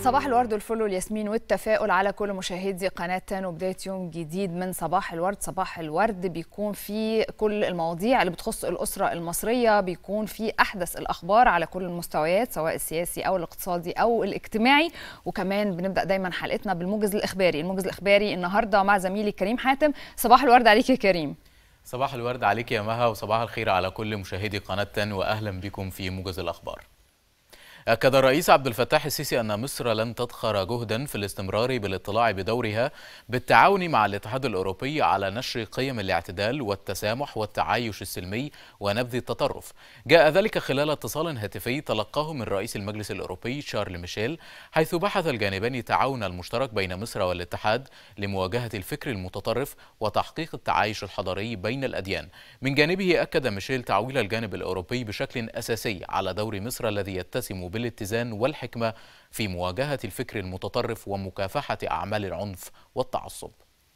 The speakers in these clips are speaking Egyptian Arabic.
صباح الورد والفل والياسمين والتفاؤل على كل مشاهدي قناة تان وبداية يوم جديد من صباح الورد صباح الورد بيكون في كل المواضيع اللي بتخص الأسرة المصرية بيكون في أحدث الأخبار على كل المستويات سواء السياسي أو الاقتصادي أو الاجتماعي وكمان بنبدأ دايما حلقتنا بالموجز الإخباري الموجز الإخباري النهاردة مع زميلي كريم حاتم صباح الورد عليك يا كريم صباح الورد عليك يا مها وصباح الخير على كل مشاهدي قناة تن وأهلا بكم في موجز الأخبار أكد الرئيس عبد الفتاح السيسي أن مصر لن تدخر جهدا في الاستمرار بالاطلاع بدورها بالتعاون مع الاتحاد الأوروبي على نشر قيم الاعتدال والتسامح والتعايش السلمي ونبذ التطرف جاء ذلك خلال اتصال هاتفي تلقاه من رئيس المجلس الأوروبي شارل ميشيل حيث بحث الجانبان التعاون المشترك بين مصر والاتحاد لمواجهة الفكر المتطرف وتحقيق التعايش الحضاري بين الأديان من جانبه أكد ميشيل تعويل الجانب الأوروبي بشكل أساسي على دور مصر الذي يتسم بالاتزان والحكمة في مواجهة الفكر المتطرف ومكافحة أعمال العنف والتعصب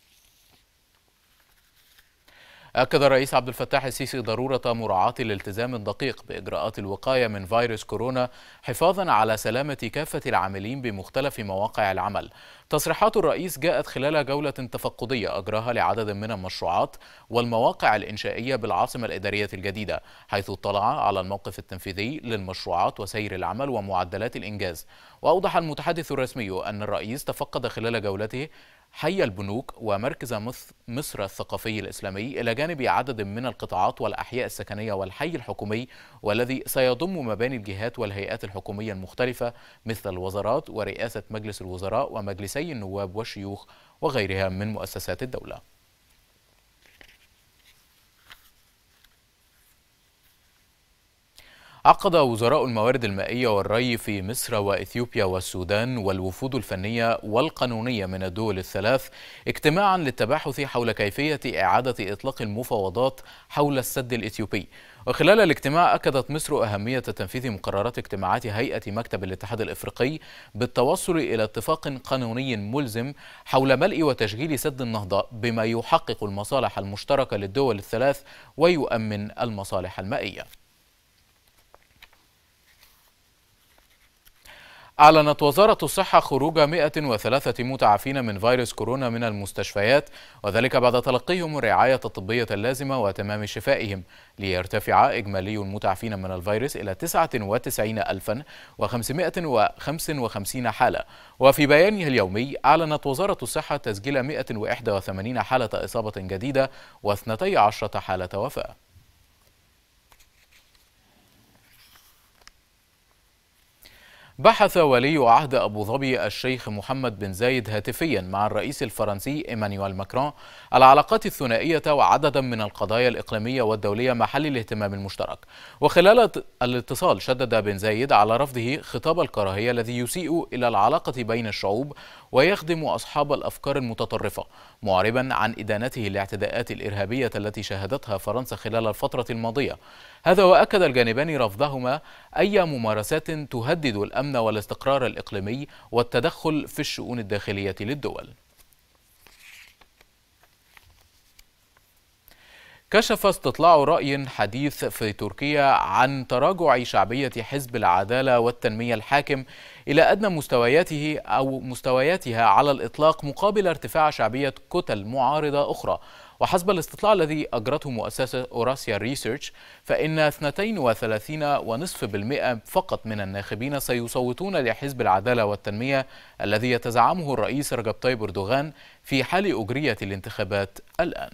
أكد الرئيس عبد الفتاح السيسي ضرورة مراعاة الالتزام الدقيق بإجراءات الوقاية من فيروس كورونا حفاظا على سلامة كافة العاملين بمختلف مواقع العمل. تصريحات الرئيس جاءت خلال جولة تفقدية أجراها لعدد من المشروعات والمواقع الإنشائية بالعاصمة الإدارية الجديدة، حيث اطلع على الموقف التنفيذي للمشروعات وسير العمل ومعدلات الإنجاز. وأوضح المتحدث الرسمي أن الرئيس تفقد خلال جولته حي البنوك ومركز مصر الثقافي الإسلامي إلى جانب عدد من القطاعات والأحياء السكنية والحي الحكومي والذي سيضم مباني الجهات والهيئات الحكومية المختلفة مثل الوزارات ورئاسة مجلس الوزراء ومجلسي النواب والشيوخ وغيرها من مؤسسات الدولة عقد وزراء الموارد المائية والري في مصر وإثيوبيا والسودان والوفود الفنية والقانونية من الدول الثلاث اجتماعا للتباحث حول كيفية إعادة إطلاق المفاوضات حول السد الإثيوبي وخلال الاجتماع أكدت مصر أهمية تنفيذ مقررات اجتماعات هيئة مكتب الاتحاد الإفريقي بالتوصل إلى اتفاق قانوني ملزم حول ملء وتشغيل سد النهضة بما يحقق المصالح المشتركة للدول الثلاث ويؤمن المصالح المائية أعلنت وزارة الصحة خروج 103 متعافين من فيروس كورونا من المستشفيات وذلك بعد تلقيهم الرعاية الطبية اللازمة وتمام شفائهم ليرتفع إجمالي المتعافين من الفيروس إلى 99555 حالة وفي بيانه اليومي أعلنت وزارة الصحة تسجيل 181 حالة إصابة جديدة و12 حالة وفاة بحث ولي عهد أبو ظبي الشيخ محمد بن زايد هاتفيا مع الرئيس الفرنسي إيمانويل ماكرون العلاقات الثنائية وعددا من القضايا الإقليمية والدولية محل الاهتمام المشترك وخلال الاتصال شدد بن زايد على رفضه خطاب الكراهية الذي يسيء إلى العلاقة بين الشعوب ويخدم أصحاب الأفكار المتطرفة معربا عن إدانته الاعتداءات الإرهابية التي شهدتها فرنسا خلال الفترة الماضية هذا وأكد الجانبان رفضهما أي ممارسات تهدد الأمن والاستقرار الإقليمي والتدخل في الشؤون الداخلية للدول كشف استطلاع رأي حديث في تركيا عن تراجع شعبية حزب العدالة والتنمية الحاكم إلى أدنى مستوياته أو مستوياتها على الإطلاق مقابل ارتفاع شعبية كتل معارضة أخرى وحسب الاستطلاع الذي أجرته مؤسسة أوراسيا ريسيرش فإن 32.5% فقط من الناخبين سيصوتون لحزب العدالة والتنمية الذي يتزعمه الرئيس رجب طيب أردوغان في حال أجرية الانتخابات الآن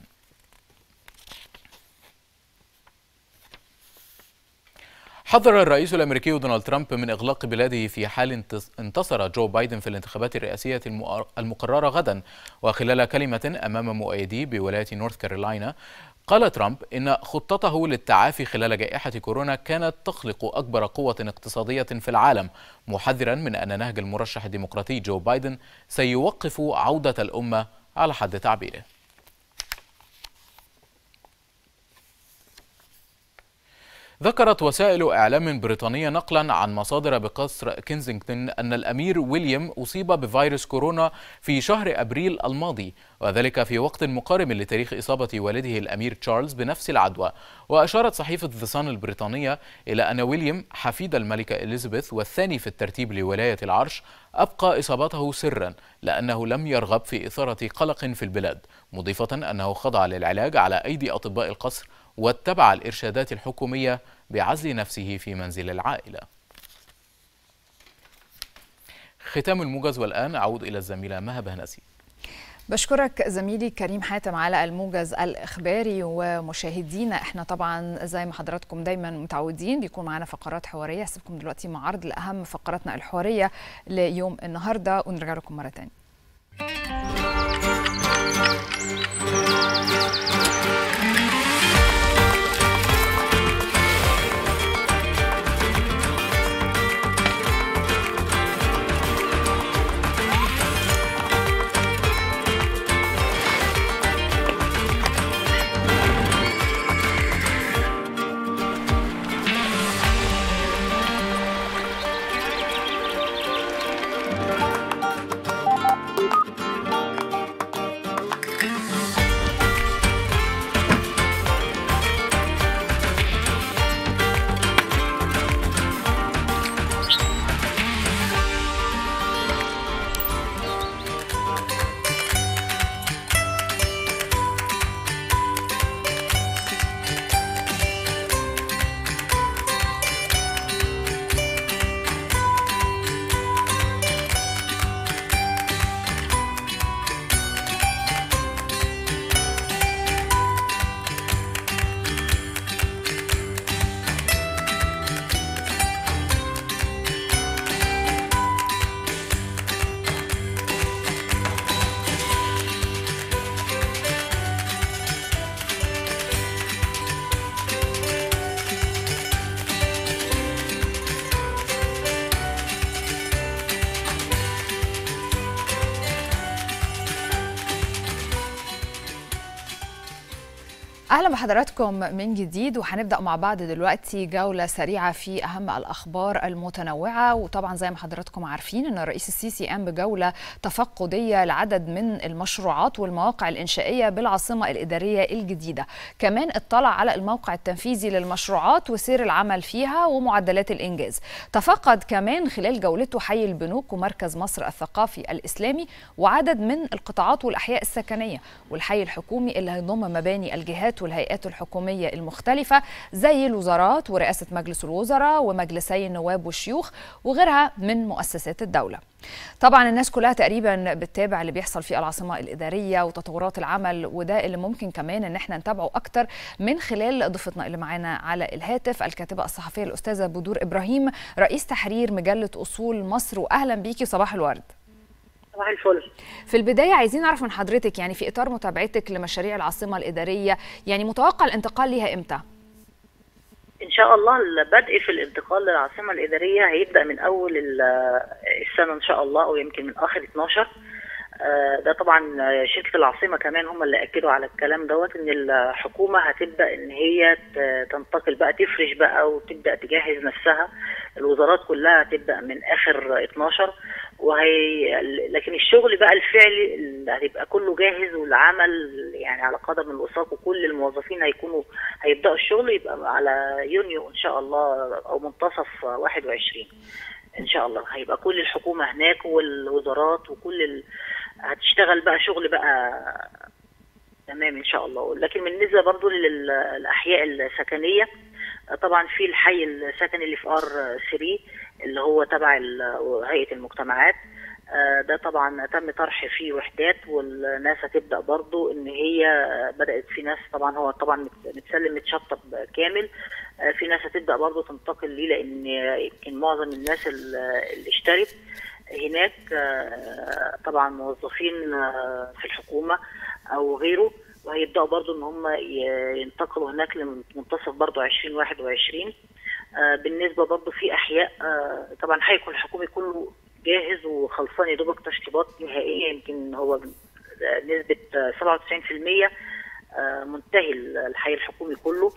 حذر الرئيس الامريكي دونالد ترامب من اغلاق بلاده في حال انتصر جو بايدن في الانتخابات الرئاسيه المقرره غدا وخلال كلمه امام مؤيديه بولايه نورث كارولاينا قال ترامب إن خطته للتعافي خلال جائحة كورونا كانت تخلق أكبر قوة اقتصادية في العالم محذرا من أن نهج المرشح الديمقراطي جو بايدن سيوقف عودة الأمة على حد تعبيره ذكرت وسائل إعلام بريطانية نقلا عن مصادر بقصر كنزington أن الأمير ويليام أصيب بفيروس كورونا في شهر أبريل الماضي وذلك في وقت مقارب لتاريخ إصابة والده الأمير تشارلز بنفس العدوى وأشارت صحيفة ذا صن البريطانية إلى أن ويليام حفيد الملكة إليزابيث والثاني في الترتيب لولاية العرش أبقى إصابته سرا لأنه لم يرغب في إثارة قلق في البلاد مضيفة أنه خضع للعلاج على أيدي أطباء القصر واتبع الإرشادات الحكومية بعزل نفسه في منزل العائلة ختام الموجز والآن أعود إلى الزميلة مها بهنسي بشكرك زميلي كريم حاتم على الموجز الإخباري ومشاهدينا احنا طبعا زي ما حضراتكم دايما متعودين بيكون معنا فقرات حوارية هسيبكم دلوقتي مع عرض لأهم فقراتنا الحوارية ليوم النهاردة ونرجع لكم مرة تانية اهلا بحضراتكم من جديد وهنبدا مع بعض دلوقتي جوله سريعه في اهم الاخبار المتنوعه وطبعا زي ما حضراتكم عارفين ان الرئيس السيسي قام بجوله تفقديه لعدد من المشروعات والمواقع الانشائيه بالعاصمه الاداريه الجديده كمان اطلع على الموقع التنفيذي للمشروعات وسير العمل فيها ومعدلات الانجاز تفقد كمان خلال جولته حي البنوك ومركز مصر الثقافي الاسلامي وعدد من القطاعات والاحياء السكنيه والحي الحكومي اللي هيضم مباني الجهات والهيئات الحكومية المختلفة زي الوزارات ورئاسة مجلس الوزراء ومجلسي النواب والشيوخ وغيرها من مؤسسات الدولة طبعا الناس كلها تقريبا بتتابع اللي بيحصل في العاصمة الإدارية وتطورات العمل وده اللي ممكن كمان ان احنا نتابعه أكتر من خلال ضيفتنا اللي معانا على الهاتف الكاتبة الصحفية الأستاذة بدور إبراهيم رئيس تحرير مجلة أصول مصر وأهلا بيكي صباح الورد صباح الفل في البداية عايزين نعرف من حضرتك يعني في إطار متابعتك لمشاريع العاصمة الإدارية يعني متوقع الانتقال ليها إمتى؟ ان شاء الله البدء في الانتقال للعاصمه الاداريه هيبدا من اول السنه ان شاء الله او يمكن من اخر 12 ده طبعا شركه العاصمه كمان هم اللي اكدوا على الكلام دوت ان الحكومه هتبدا ان هي تنتقل بقى تفرش بقى وتبدا تجهز نفسها الوزارات كلها هتبدا من اخر 12 وهي لكن الشغل بقى الفعلي اللي هيبقى كله جاهز والعمل يعني على قدم الوثاق وكل الموظفين هيكونوا هيبداوا الشغل يبقى على يونيو ان شاء الله او منتصف 21 ان شاء الله هيبقى كل الحكومه هناك والوزارات وكل ال... هتشتغل بقى شغل بقى تمام ان شاء الله لكن بالنسبه برضو للاحياء السكنيه طبعا في الحي السكني اللي في ار 3 اللي هو تبع هيئه المجتمعات ده طبعا تم طرح فيه وحدات والناس هتبدا برضو ان هي بدات في ناس طبعا هو طبعا متسلم متشطب كامل في ناس هتبدا برضو تنتقل ليه لان يمكن معظم الناس اللي اشترت هناك طبعا موظفين في الحكومه او غيره وهيبداوا برضو ان هم ينتقلوا هناك لمنتصف برضو 2021 بالنسبه برضو في احياء طبعا هيكون الحكومي كله جاهز وخلصان يا دوبك تشطيبات نهائيه يمكن هو نسبه 97% منتهي الحي الحكومي كله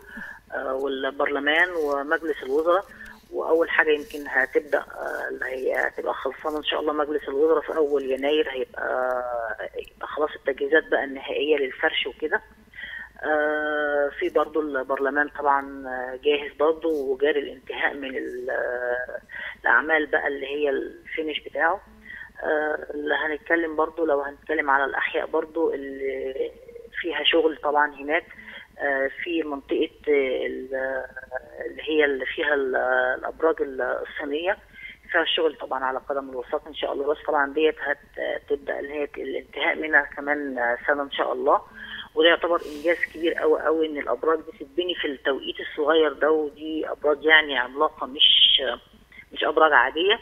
والبرلمان ومجلس الوزراء واول حاجه يمكن هتبدا اللي هي هتبقى خلصانه ان شاء الله مجلس الوزراء في اول يناير هيبقى يبقى خلاص التجهيزات بقى النهائيه للفرش وكده في برضو البرلمان طبعا جاهز برضو وجاري الانتهاء من الاعمال بقى اللي هي الفينش بتاعه اللي هنتكلم برضو لو هنتكلم على الاحياء برضو اللي فيها شغل طبعا هناك في منطقه اللي هي اللي فيها الابراج الصينيه فيها الشغل طبعا على قدم الوساق ان شاء الله بس طبعا ديت هتبدا اللي هي الانتهاء منها كمان سنه ان شاء الله وده يعتبر انجاز كبير قوي قوي ان الابراج دي تتبني في التوقيت الصغير ده ودي ابراج يعني عملاقه مش مش ابراج عاديه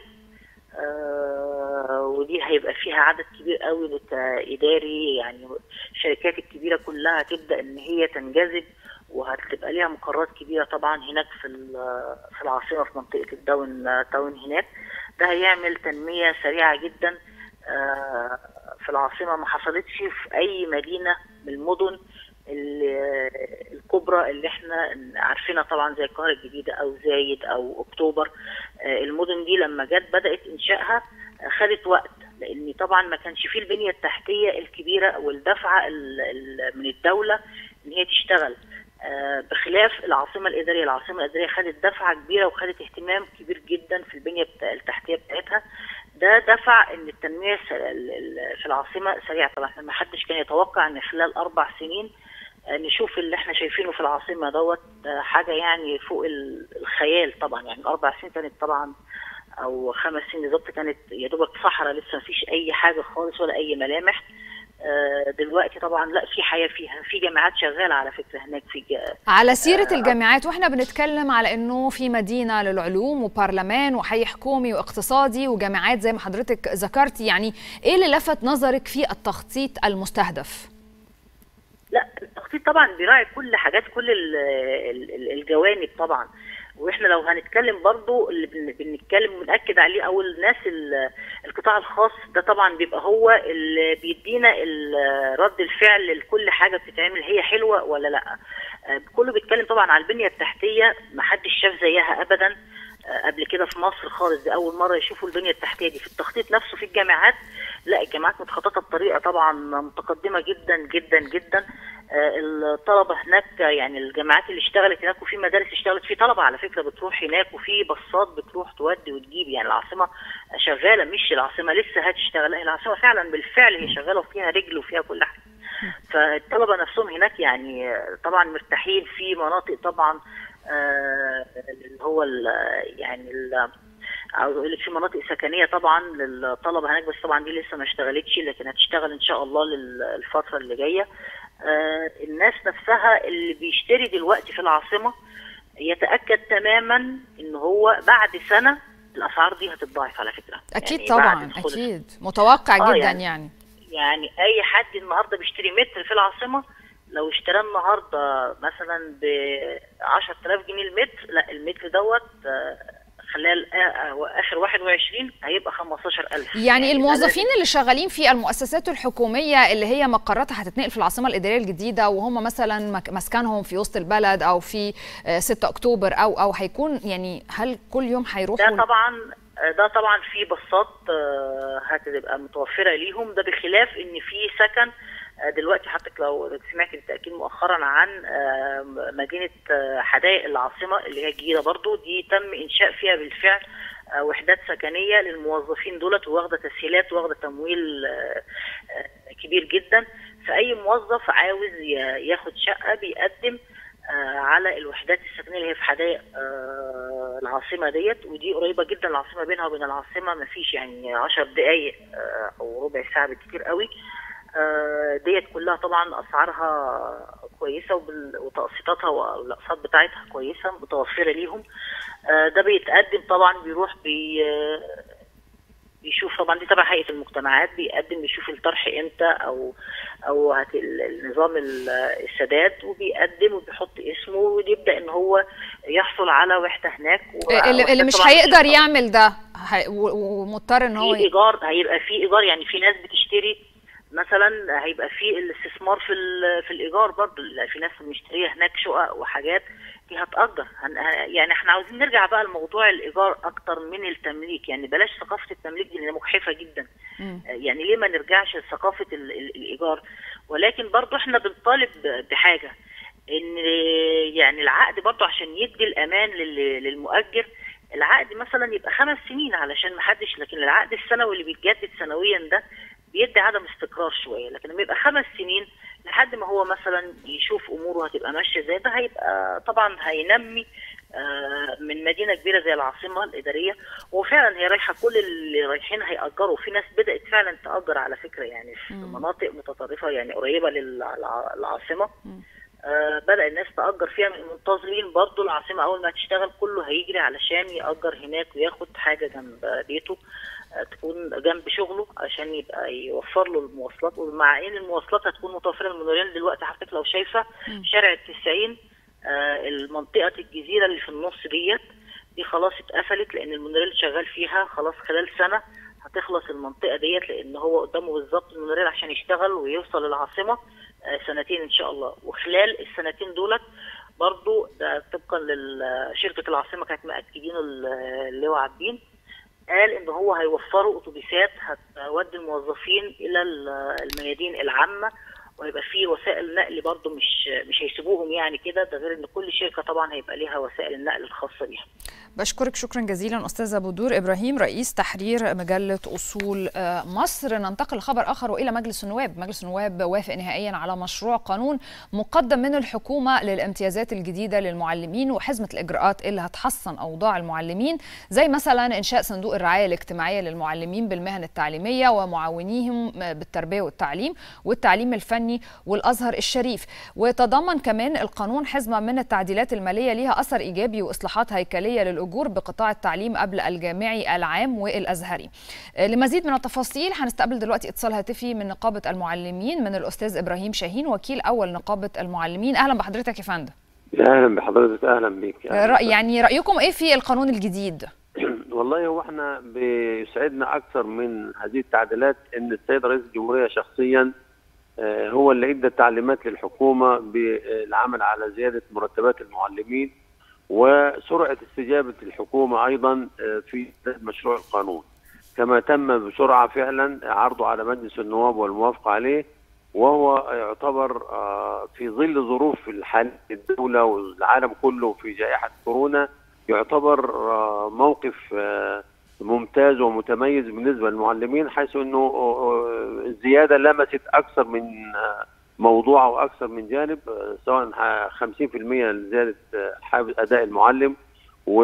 آه ودي هيبقى فيها عدد كبير قوي كاداري يعني الشركات الكبيره كلها هتبدا ان هي تنجذب وهتبقى ليها مقرات كبيره طبعا هناك في في العاصمه في منطقه الداون تاون هناك ده هيعمل تنميه سريعه جدا آه في العاصمه ما حصلتش في اي مدينه من المدن الكبرى اللي احنا عارفينها طبعا زي القاهره الجديده او زايد او اكتوبر المدن دي لما جت بدات انشائها خدت وقت لان طبعا ما كانش فيه البنيه التحتيه الكبيره والدفعه من الدوله ان هي تشتغل بخلاف العاصمه الاداريه، العاصمه الاداريه خدت دفعه كبيره وخدت اهتمام كبير جدا في البنيه التحتيه بتاعتها ده دفع ان التنميه في العاصمه سريعه طبعا ما حدش كان يتوقع ان خلال اربع سنين نشوف اللي احنا شايفينه في العاصمه دوت حاجه يعني فوق الخيال طبعا يعني اربع سنين كانت طبعا او خمس سنين بالظبط كانت يا دوبك صحراء لسه ما فيش اي حاجه خالص ولا اي ملامح دلوقتي طبعا لا في حياه فيها في جامعات شغاله على فكره هناك في جا... على سيره آه الجامعات واحنا بنتكلم على انه في مدينه للعلوم وبرلمان وحي حكومي واقتصادي وجامعات زي ما حضرتك ذكرتي يعني ايه اللي لفت نظرك في التخطيط المستهدف؟ لا التخطيط طبعا بيراعي كل حاجات كل الجوانب طبعا واحنا لو هنتكلم برضو اللي بنتكلم ونأكد عليه او الناس القطاع الخاص ده طبعا بيبقى هو اللي بيدينا رد الفعل لكل حاجه بتتعمل هي حلوه ولا لا كله بيتكلم طبعا على البنيه التحتيه محدش شاف زيها ابدا قبل كده في مصر خالص دي اول مره يشوفوا البنيه التحتيه دي في التخطيط نفسه في الجامعات لا الجامعات متخططه بطريقه طبعا متقدمه جدا جدا جدا الطلبه هناك يعني الجامعات اللي اشتغلت هناك وفي مدارس اشتغلت في طلبه على فكره بتروح هناك وفي باصات بتروح تودي وتجيب يعني العاصمه شغاله مش العاصمه لسه هتشتغل لا العاصمه فعلا بالفعل هي شغاله وفيها رجل وفيها كل حاجه فالطلبه نفسهم هناك يعني طبعا مرتاحين في مناطق طبعا اللي هو يعني عاوز اقول لك في مناطق سكنيه طبعا للطلبه هناك بس طبعا دي لسه ما اشتغلتش لكن هتشتغل ان شاء الله للفتره اللي جايه آه الناس نفسها اللي بيشتري دلوقتي في العاصمه يتاكد تماما ان هو بعد سنه الاسعار دي هتتضاعف على فكره اكيد يعني طبعا اكيد متوقع آه جدا يعني, يعني يعني اي حد النهارده بيشتري متر في العاصمه لو اشتراه النهارده مثلا ب 10000 جنيه المتر لا المتر دوت آه خلال اخر 21 هيبقى 15000 يعني, يعني الموظفين اللي شغالين في المؤسسات الحكوميه اللي هي مقراتها هتتنقل في العاصمه الاداريه الجديده وهم مثلا مسكنهم في وسط البلد او في 6 اكتوبر او او هيكون يعني هل كل يوم هيروحوا ده طبعا ده طبعا في باصات هتبقى متوفره ليهم ده بخلاف ان في سكن دلوقتي حضرتك لو سمعت بالتاكيد مؤخرا عن مدينه حدائق العاصمه اللي هي الجديده برضو دي تم انشاء فيها بالفعل وحدات سكنيه للموظفين دولت واخده تسهيلات واخده تمويل كبير جدا فاي موظف عاوز ياخد شقه بيقدم على الوحدات السكنيه اللي هي في حدائق العاصمه ديت ودي قريبه جدا العاصمه بينها وبين العاصمه ما فيش يعني 10 دقائق او ربع ساعه بالكثير قوي ديت كلها طبعا اسعارها كويسه وتقسيطاتها والاقساط بتاعتها كويسه متوفره ليهم ده بيتقدم طبعا بيروح بي بيشوف طبعا دي تبع هيئه المجتمعات بيقدم بيشوف الطرح امتى او او النظام السداد وبيقدم وبيحط اسمه ويبدا ان هو يحصل على وحده هناك اللي, اللي مش هيقدر يعمل ده ومضطر ان هو في ايجار هيبقى في ايجار يعني في ناس بتشتري مثلا هيبقى في الاستثمار في في الايجار برضه في ناس مشتريه هناك شقق وحاجات دي هتأجر هن... يعني احنا عاوزين نرجع بقى لموضوع الإيجار أكتر من التمليك يعني بلاش ثقافة التمليك دي لأنها مجحفة جدا مم. يعني ليه ما نرجعش لثقافة ال... ال... الإيجار ولكن برضو احنا بنطالب بحاجة إن يعني العقد برضو عشان يدي الأمان لل... للمؤجر العقد مثلا يبقى خمس سنين علشان ما حدش لكن العقد السنوي اللي بيتجدد سنويا ده بيدي عدم استقرار شويه لكن لما يبقى خمس سنين لحد ما هو مثلا يشوف اموره هتبقى ماشيه ازاي ده هيبقى طبعا هينمي آه، من مدينه كبيره زي العاصمه الاداريه وفعلا هي رايحه كل اللي رايحين هيأجروا في ناس بدأت فعلا تأجر على فكره يعني في مم. مناطق متطرفه يعني قريبه للعاصمه مم. آه، بدأ الناس تأجر فيها منتظرين برضو العاصمة أول ما تشتغل كله هيجري علشان يأجر هناك وياخد حاجة جنب بيته آه، تكون جنب شغله عشان يبقى يوفر له المواصلات ومع ان المواصلات هتكون متوفرة المونوريل دلوقتي حضرتك لو شايفة مم. شارع التسعين آه، المنطقة الجزيرة اللي في النص ديت دي خلاص اتقفلت لأن المونوريل شغال فيها خلاص خلال سنة هتخلص المنطقة ديت لأن هو قدامه بالظبط المونوريل عشان يشتغل ويوصل العاصمة آه، سنتين ان شاء الله وخلال السنتين دولت برضو ده طبقا لشركه العاصمه كانت مأكدينه اللواء عابدين قال ان هو هيوفروا اتوبيسات هتودي الموظفين الى ال- الميادين العامه وهيبقى في وسائل نقل برضو مش مش هيسيبوهم يعني كده ده غير ان كل شركه طبعا هيبقى ليها وسائل النقل الخاصه بيها بشكرك شكرا جزيلا استاذه بدور ابراهيم رئيس تحرير مجله اصول آه، مصر ننتقل لخبر اخر والى مجلس النواب مجلس النواب وافق نهائيا على مشروع قانون مقدم من الحكومه للامتيازات الجديده للمعلمين وحزمه الاجراءات اللي هتحسن اوضاع المعلمين زي مثلا انشاء صندوق الرعايه الاجتماعيه للمعلمين بالمهن التعليميه ومعاونيهم بالتربيه والتعليم والتعليم الفني والازهر الشريف وتضمن كمان القانون حزمه من التعديلات الماليه ليها اثر ايجابي واصلاحات هيكليه للاجور بقطاع التعليم قبل الجامعي العام والازهري آه، لمزيد من التفاصيل هنستقبل دلوقتي اتصال هاتفي من نقابه المعلمين من الاستاذ ابراهيم شاهين وكيل اول نقابه المعلمين اهلا بحضرتك يا فندم اهلا بحضرتك اهلا بيك آه، رأي يعني رايكم ايه في القانون الجديد والله هو احنا بيسعدنا اكثر من هذه التعديلات ان السيد رئيس الجمهوريه شخصيا آه، هو اللي ادى تعليمات للحكومه بالعمل على زياده مرتبات المعلمين وسرعه استجابه الحكومه ايضا آه، في مشروع القانون كما تم بسرعه فعلا عرضه على مجلس النواب والموافقه عليه وهو يعتبر آه، في ظل ظروف الحال الدوله والعالم كله في جائحه كورونا يعتبر آه، موقف آه، ممتاز ومتميز بالنسبه للمعلمين حيث انه آه، الزياده لمست اكثر من آه، موضوع او اكثر من جانب آه، سواء ح- 50% لزياده آه، حافز اداء المعلم و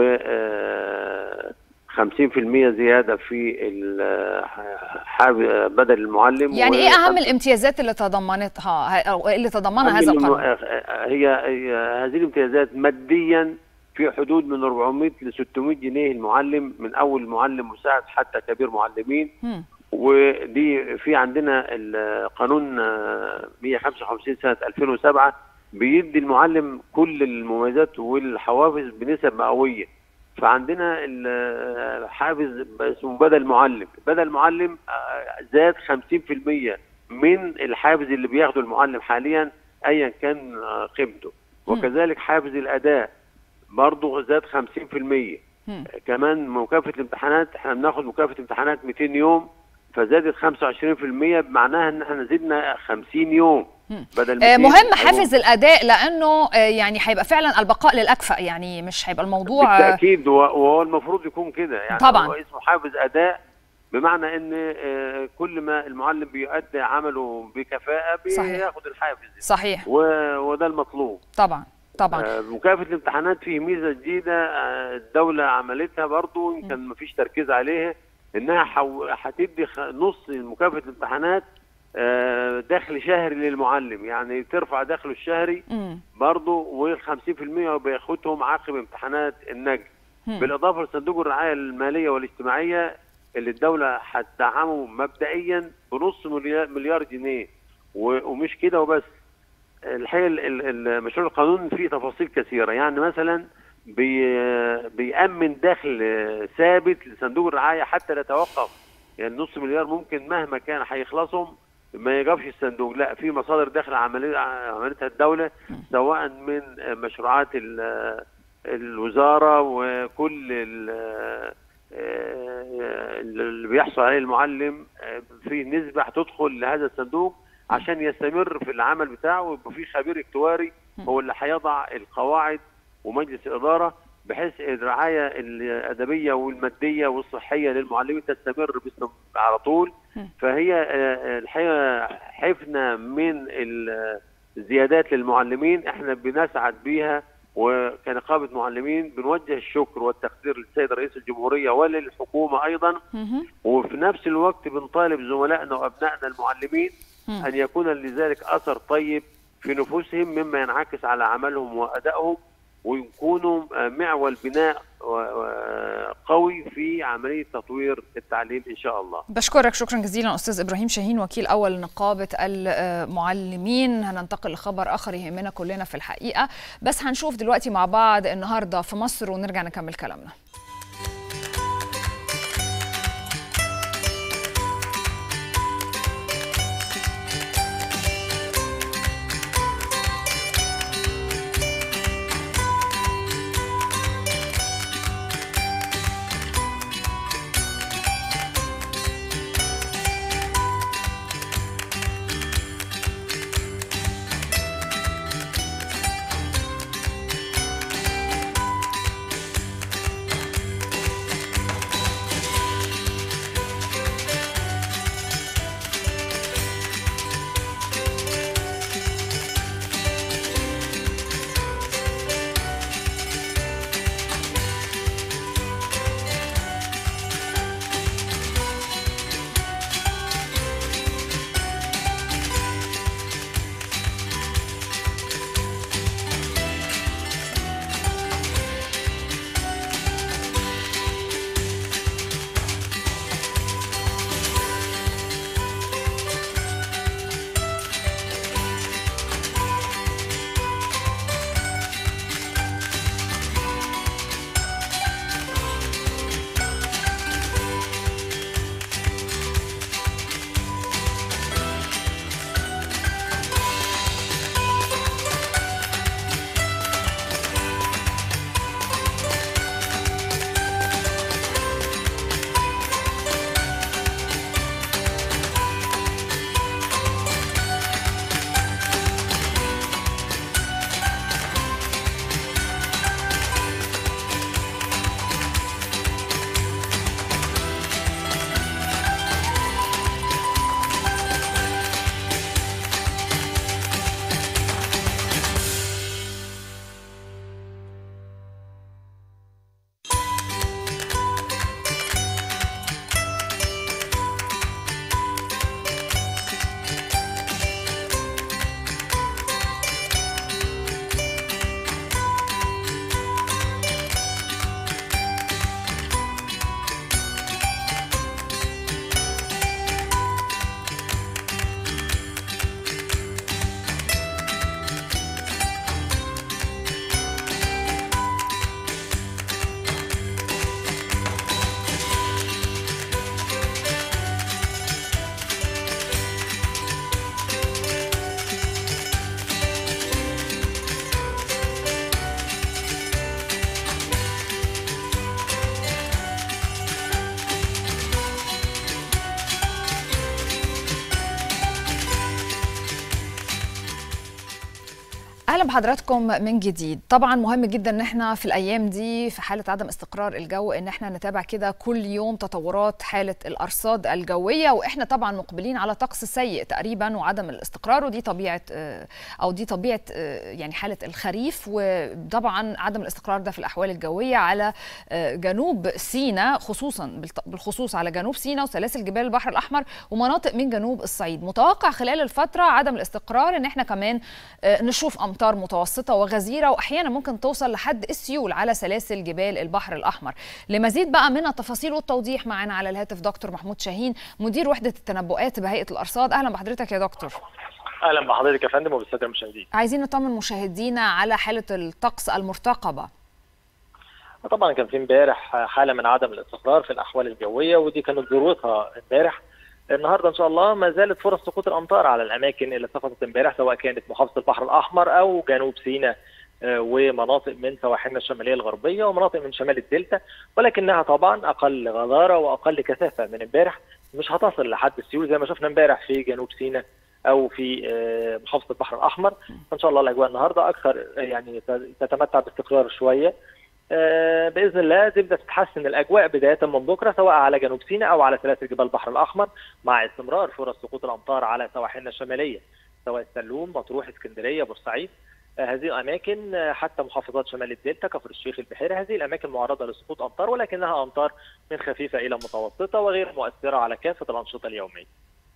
آه، 50% زياده في ال- حافز بدل المعلم يعني و- ايه اهم الامتيازات اللي تضمنتها او اللي تضمنها هذا أهم الم- القانون هي هي هذه الامتيازات ماديا في حدود من 400 ل 600 جنيه المعلم من اول معلم مساعد حتى كبير معلمين مم. ودي في عندنا القانون آه، 155 سنه 2007 بيدي المعلم كل المميزات والحوافز بنسب مئويه فعندنا الحافز اسمه بدل معلم بدل معلم آه، زاد 50% من الحافز اللي بياخده المعلم حاليا ايا كان آه، قيمته وكذلك حافز الاداء برضه زاد 50% مم. كمان مكافاه الامتحانات احنا بناخد مكافاه امتحانات 200 يوم فزادت 25% بمعناها ان احنا زدنا 50 يوم مم. بدل آه، 200 مهم هيبقوا- حافز الاداء لانه آه، يعني هيبقى فعلا البقاء للاكفأ يعني مش هيبقى الموضوع آه، بالتاكيد و- وهو المفروض يكون كده يعني طبعاً. هو اسمه حافز اداء بمعنى ان آه، كل ما المعلم بيؤدي عمله بكفاءه صحيح. بياخد الحافز صحيح و- وده المطلوب طبعا طبعا آه، مكافاه الامتحانات فيه ميزه جديده آه، الدوله عملتها برضو يمكن ما فيش تركيز عليها انها حو- هتدي خ- نص مكافاه الامتحانات آه، دخل شهري للمعلم يعني ترفع دخله الشهري مم. برضه وال 50% بياخدهم عقب امتحانات النجم مم. بالاضافه لصندوق الرعايه الماليه والاجتماعيه اللي الدوله هتدعمه مبدئيا بنص مليار مليار جنيه و- ومش كده وبس الحقيقه ال- ال- ال- مشروع القانون فيه تفاصيل كثيره يعني مثلا بي بيأمن دخل آه، ثابت لصندوق الرعايه حتى لا يتوقف يعني نص مليار ممكن مهما كان هيخلصهم ما يقفش الصندوق لا في مصادر داخل عمليه عملتها الدوله سواء من مشروعات ال- الوزاره وكل ال- اللي بيحصل عليه المعلم في نسبه هتدخل لهذا الصندوق عشان يستمر في العمل بتاعه ويبقى في خبير اكتواري هو اللي هيضع القواعد ومجلس الاداره بحيث الرعايه الادبيه والماديه والصحيه للمعلمين تستمر باستم- على طول فهي آه، الحقيقه حفنه من ال- الزيادات للمعلمين احنا بنسعد بيها وكنقابه معلمين بنوجه الشكر والتقدير للسيد رئيس الجمهوريه وللحكومه ايضا مهم. وفي نفس الوقت بنطالب زملائنا وابنائنا المعلمين مم. ان يكون لذلك اثر طيب في نفوسهم مما ينعكس على عملهم وادائهم ويكونوا آه، معول بناء و- و- قوي في عمليه تطوير التعليم ان شاء الله. بشكرك شكرا جزيلا استاذ ابراهيم شاهين وكيل اول نقابه المعلمين هننتقل لخبر اخر يهمنا كلنا في الحقيقه بس هنشوف دلوقتي مع بعض النهارده في مصر ونرجع نكمل كلامنا اهلا بحضراتكم من جديد طبعا مهم جدا ان احنا في الايام دي في حاله عدم استقرار الجو ان احنا نتابع كده كل يوم تطورات حاله الارصاد الجويه واحنا طبعا مقبلين على طقس سيء تقريبا وعدم الاستقرار ودي طبيعه آه، او دي طبيعه آه، يعني حاله الخريف وطبعا عدم الاستقرار ده في الاحوال الجويه على آه، جنوب سيناء خصوصا بالط- بالخصوص على جنوب سيناء وسلاسل جبال البحر الاحمر ومناطق من جنوب الصعيد متوقع خلال الفتره عدم الاستقرار ان احنا كمان آه، نشوف امطار متوسطه وغزيره واحيانا ممكن توصل لحد السيول على سلاسل جبال البحر الاحمر لمزيد بقى من التفاصيل والتوضيح معانا على الهاتف دكتور محمود شاهين مدير وحده التنبؤات بهيئه الارصاد اهلا بحضرتك يا دكتور اهلا بحضرتك يا فندم وبالساده المشاهدين عايزين نطمن مشاهدينا على حاله الطقس المرتقبه طبعا كان في امبارح حاله من عدم الاستقرار في الاحوال الجويه ودي كانت ذروتها امبارح النهارده ان شاء الله ما زالت فرص سقوط الامطار على الاماكن اللي سقطت امبارح سواء كانت محافظه البحر الاحمر او جنوب سيناء ومناطق من سواحلنا الشماليه الغربيه ومناطق من شمال الدلتا ولكنها طبعا اقل غزاره واقل كثافه من امبارح مش هتصل لحد السيول زي ما شفنا امبارح في جنوب سيناء او في محافظه البحر الاحمر فان شاء الله الاجواء النهارده اكثر يعني تتمتع باستقرار شويه باذن الله تبدا تتحسن الاجواء بدايه من بكره سواء على جنوب سيناء او على سلاسل جبال البحر الاحمر مع استمرار فرص سقوط الامطار على سواحلنا الشماليه سواء السلوم مطروح اسكندريه بورسعيد هذه الاماكن حتى محافظات شمال الدلتا كفر الشيخ البحيري هذه الاماكن معرضه لسقوط امطار ولكنها امطار من خفيفه الى متوسطه وغير مؤثره على كافه الانشطه اليوميه.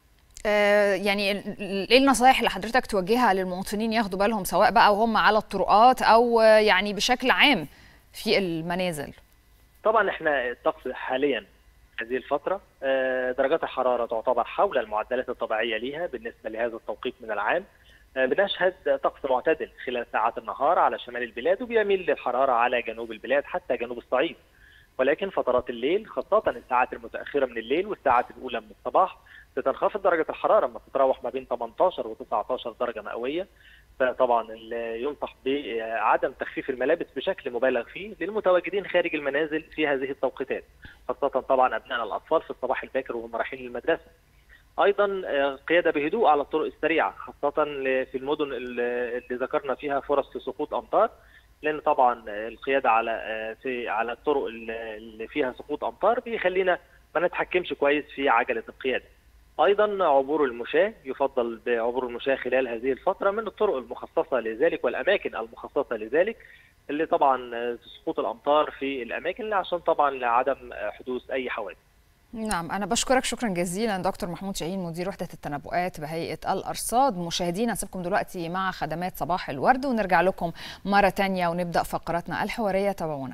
آه يعني ايه النصائح اللي حضرتك توجهها للمواطنين ياخدوا بالهم سواء بقى وهم على الطرقات او يعني بشكل عام في المنازل؟ طبعا احنا الطقس حاليا هذه الفترة درجات الحرارة تعتبر حول المعدلات الطبيعية ليها بالنسبة لهذا التوقيت من العام بنشهد طقس معتدل خلال ساعات النهار على شمال البلاد وبيميل للحرارة على جنوب البلاد حتى جنوب الصعيد ولكن فترات الليل خاصة الساعات المتأخرة من الليل والساعات الأولى من الصباح بتنخفض درجة الحرارة ما تتراوح ما بين 18 و 19 درجة مئوية فطبعا ينصح بعدم تخفيف الملابس بشكل مبالغ فيه للمتواجدين خارج المنازل في هذه التوقيتات خاصة طبعا أبنائنا الأطفال في الصباح الباكر وهم رايحين للمدرسة ايضا قياده بهدوء على الطرق السريعه خاصه في المدن اللي ذكرنا فيها فرص سقوط امطار لان طبعا القياده على في على الطرق اللي فيها سقوط امطار بيخلينا ما نتحكمش كويس في عجله القياده. ايضا عبور المشاة يفضل بعبور المشاة خلال هذه الفتره من الطرق المخصصه لذلك والاماكن المخصصه لذلك اللي طبعا سقوط الامطار في الاماكن اللي عشان طبعا لعدم حدوث اي حوادث. نعم أنا بشكرك شكرا جزيلا دكتور محمود شاهين مدير وحدة التنبؤات بهيئة الأرصاد مشاهدينا نسيبكم دلوقتي مع خدمات صباح الورد ونرجع لكم مرة تانية ونبدأ فقراتنا الحوارية تابعونا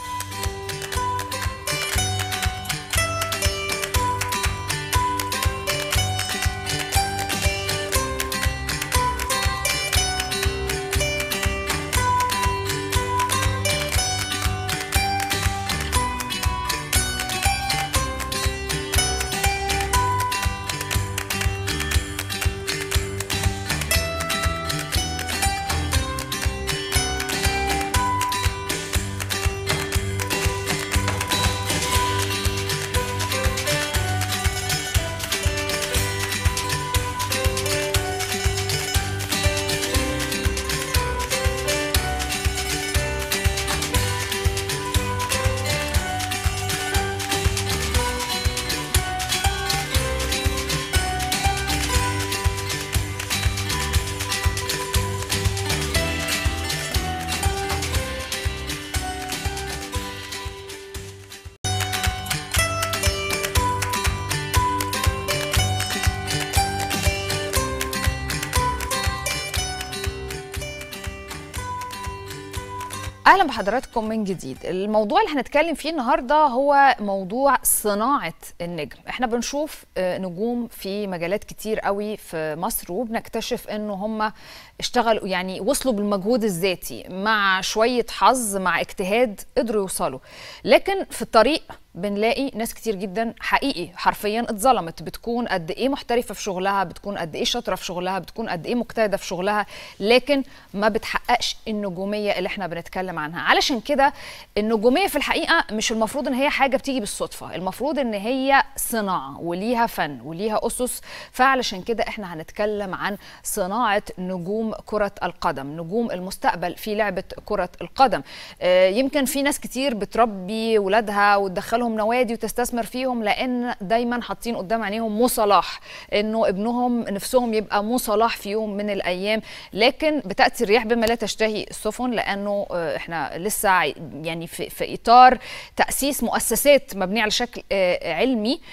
اهلا بحضراتكم من جديد الموضوع اللي هنتكلم فيه النهارده هو موضوع صناعه النجم احنا بنشوف نجوم في مجالات كتير قوي في مصر وبنكتشف انه هم اشتغلوا يعني وصلوا بالمجهود الذاتي مع شويه حظ مع اجتهاد قدروا يوصلوا لكن في الطريق بنلاقي ناس كتير جدا حقيقي حرفيا اتظلمت بتكون قد ايه محترفه في شغلها بتكون قد ايه شاطره في شغلها بتكون قد ايه مجتهده في شغلها لكن ما بتحققش النجوميه اللي احنا بنتكلم عنها علشان كده النجوميه في الحقيقه مش المفروض ان هي حاجه بتيجي بالصدفه المفروض ان هي صناعه وليها فن وليها اسس فعلشان كده احنا هنتكلم عن صناعه نجوم كره القدم نجوم المستقبل في لعبه كره القدم آه يمكن في ناس كتير بتربي ولادها وتدخل لهم نوادي وتستثمر فيهم لان دايما حاطين قدام عينيهم مو صلاح انه ابنهم نفسهم يبقى مو صلاح في يوم من الايام لكن بتاتي الرياح بما لا تشتهي السفن لانه احنا لسه يعني في, في اطار تاسيس مؤسسات مبنيه على شكل علمي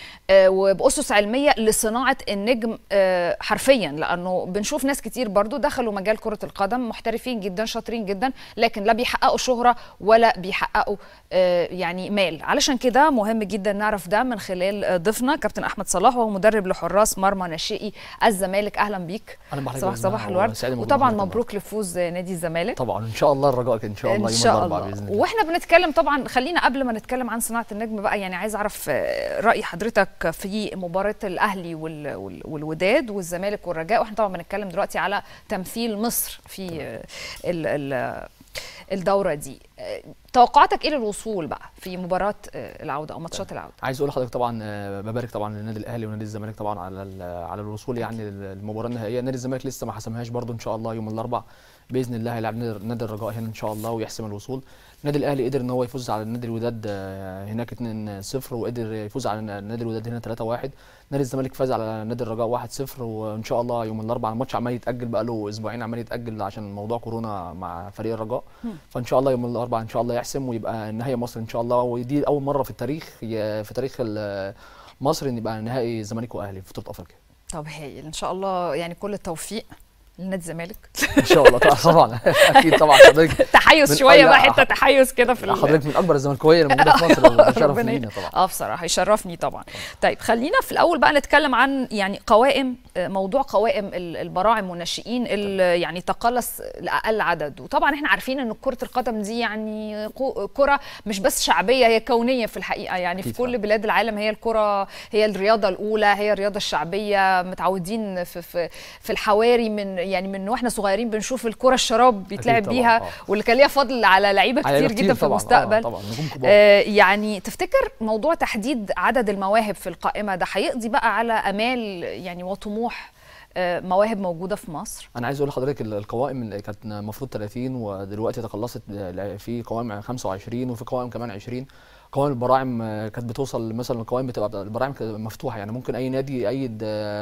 وباسس علميه لصناعه النجم حرفيا لانه بنشوف ناس كتير برضو دخلوا مجال كره القدم محترفين جدا شاطرين جدا لكن لا بيحققوا شهره ولا بيحققوا يعني مال علشان كده ده مهم جدا نعرف ده من خلال ضيفنا كابتن احمد صلاح وهو مدرب لحراس مرمى ناشئي الزمالك اهلا بيك اهلا بحضرتك صباح صباح الورد وطبعا مبروك لفوز نادي الزمالك طبعا ان شاء الله الرجاء ان شاء الله ان يوم شاء الاربعاء الله باذن الله واحنا بنتكلم طبعا خلينا قبل ما نتكلم عن صناعه النجم بقى يعني عايز اعرف راي حضرتك في مباراه الاهلي وال... وال... والوداد والزمالك والرجاء واحنا طبعا بنتكلم دلوقتي على تمثيل مصر في ال... ال... الدوره دي توقعاتك ايه للوصول بقى في مباراه العوده او ماتشات العوده عايز اقول لحضرتك طبعا ببارك طبعا للنادي الاهلي ونادي الزمالك طبعا على على الوصول يعني للمباراه النهائيه نادي الزمالك لسه ما حسمهاش برده ان شاء الله يوم الاربعاء باذن الله هيلعب نادي الرجاء هنا ان شاء الله ويحسم الوصول النادي الاهلي قدر ان هو يفوز على نادي الوداد هناك 2-0 وقدر يفوز على نادي الوداد هنا 3-1 نادي الزمالك فاز على نادي الرجاء 1-0 وان شاء الله يوم الاربعاء الماتش عمال يتاجل بقى له اسبوعين عمال يتاجل عشان موضوع كورونا مع فريق الرجاء فان شاء الله يوم الاربعاء ان شاء الله يحسم ويبقى نهائي مصر ان شاء الله ودي اول مره في التاريخ في تاريخ مصر ان يبقى نهائي الزمالك واهلي في بطوله افريقيا طب هايل ان شاء الله يعني كل التوفيق لنادي الزمالك ان شاء الله طبعا اكيد طبعا حضرتك تحيز شويه بقى حته تحيز كده في حضرتك من اكبر الزملكاويه اللي موجوده في مصر شرف لينا طبعا اه بصراحه يشرفني طبعا طيب خلينا في الاول بقى نتكلم عن يعني قوائم موضوع قوائم البراعم والناشئين اللي يعني تقلص لاقل عدد وطبعا احنا عارفين ان كره القدم دي يعني كره مش بس شعبيه هي كونيه في الحقيقه يعني في كل بلاد العالم هي الكره هي الرياضه الاولى هي الرياضه الشعبيه متعودين في في, في الحواري من يعني من واحنا صغيرين بنشوف الكره الشراب بيتلعب بيها آه. واللي كان ليها فضل على لعيبه كتير, كتير جدا في المستقبل آه طبعا نجوم كبار آه يعني تفتكر موضوع تحديد عدد المواهب في القائمه ده هيقضي بقى على امال يعني وطموح مواهب موجوده في مصر انا عايز اقول لحضرتك القوائم اللي كانت المفروض 30 ودلوقتي تقلصت في قوائم 25 وفي قوائم كمان 20 قوائم البراعم كانت بتوصل مثلا القوائم بتبقى البراعم مفتوحه يعني ممكن اي نادي يأيد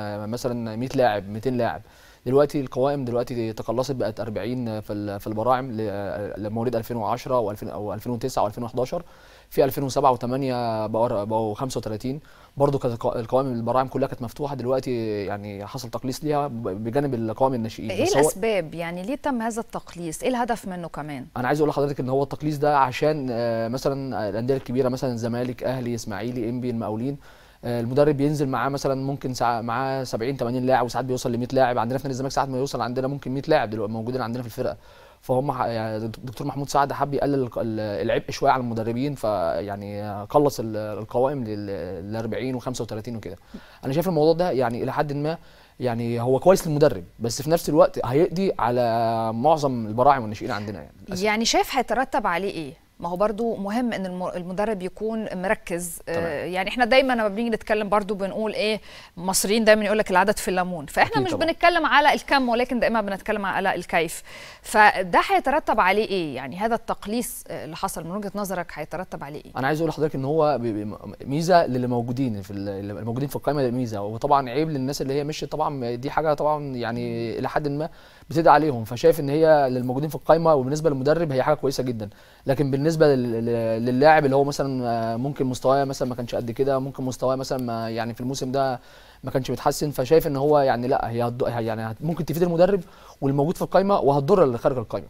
مثلا 100 لاعب 200 لاعب دلوقتي القوائم دلوقتي تقلصت بقت 40 في في البراعم لمواليد 2010 او 2009 و2011 في 2007 و8 بقوا 35 برضه كانت القوائم البراعم كلها كانت مفتوحه دلوقتي يعني حصل تقليص ليها بجانب القوائم الناشئين ايه الاسباب يعني ليه تم هذا التقليص ايه الهدف منه كمان انا عايز اقول لحضرتك ان هو التقليص ده عشان مثلا الانديه الكبيره مثلا الزمالك اهلي اسماعيلي انبي المقاولين المدرب بينزل معاه مثلا ممكن ساعة معاه 70 80 لاعب وساعات بيوصل ل 100 لاعب عندنا في نادي الزمالك ساعات ما يوصل عندنا ممكن 100 لاعب دلوقتي موجودين عندنا في الفرقه فهم يعني الدكتور محمود سعد حب يقلل العبء شويه على المدربين فيعني قلص القوائم ل 40 و35 وكده انا شايف الموضوع ده يعني الى حد ما يعني هو كويس للمدرب بس في نفس الوقت هيقضي على معظم البراعم والناشئين عندنا يعني أسف. يعني شايف هيترتب عليه ايه ما هو برضو مهم ان المدرب يكون مركز آه يعني احنا دايما لما بنيجي نتكلم برضو بنقول ايه المصريين دايما يقول لك العدد في الليمون فاحنا مش طبعا. بنتكلم على الكم ولكن دائما بنتكلم على الكيف فده هيترتب عليه ايه يعني هذا التقليص اللي حصل من وجهه نظرك هيترتب عليه ايه انا عايز اقول لحضرتك ان هو ميزه للي موجودين في الموجودين في القائمه ميزه وطبعا عيب للناس اللي هي مشيت طبعا دي حاجه طبعا يعني الى حد ما بتدعي عليهم فشايف ان هي للموجودين في القائمه وبالنسبه للمدرب هي حاجه كويسه جدا لكن بالنسبه للاعب اللي هو مثلا ممكن مستواه مثلا ما كانش قد كده ممكن مستواه مثلا ما يعني في الموسم ده ما كانش متحسن فشايف ان هو يعني لا هي يعني ممكن تفيد المدرب والموجود في القائمه وهتضر اللي خارج القائمه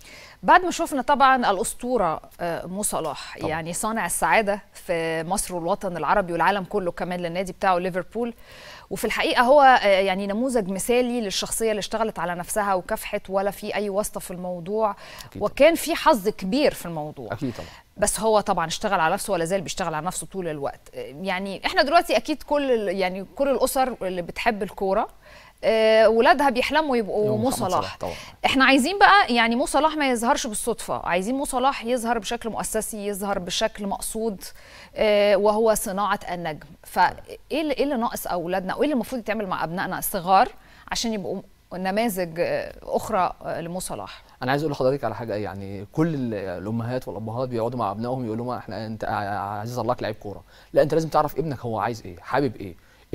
بعد ما شفنا طبعا الاسطوره مو صلاح طبعا. يعني صانع السعاده في مصر والوطن العربي والعالم كله كمان للنادي بتاعه ليفربول وفي الحقيقه هو يعني نموذج مثالي للشخصيه اللي اشتغلت على نفسها وكافحت ولا في اي واسطه في الموضوع أكيد وكان في حظ كبير في الموضوع اكيد طبعا بس هو طبعا اشتغل على نفسه ولا زال بيشتغل على نفسه طول الوقت يعني احنا دلوقتي اكيد كل يعني كل الاسر اللي بتحب الكوره آه ولادها بيحلموا يبقوا مو صلاح احنا عايزين بقى يعني مو صلاح ما يظهرش بالصدفه عايزين مو صلاح يظهر بشكل مؤسسي يظهر بشكل مقصود آه وهو صناعه النجم فايه اللي, إيه اللي ناقص اولادنا وايه اللي المفروض يتعمل مع ابنائنا الصغار عشان يبقوا نماذج اخرى لمو صلاح انا عايز اقول لحضرتك على حاجه يعني كل الامهات والابهات بيقعدوا مع ابنائهم يقولوا لهم احنا انت عايز اطلعك لعيب كوره لا انت لازم تعرف ابنك هو عايز ايه حابب ايه ايه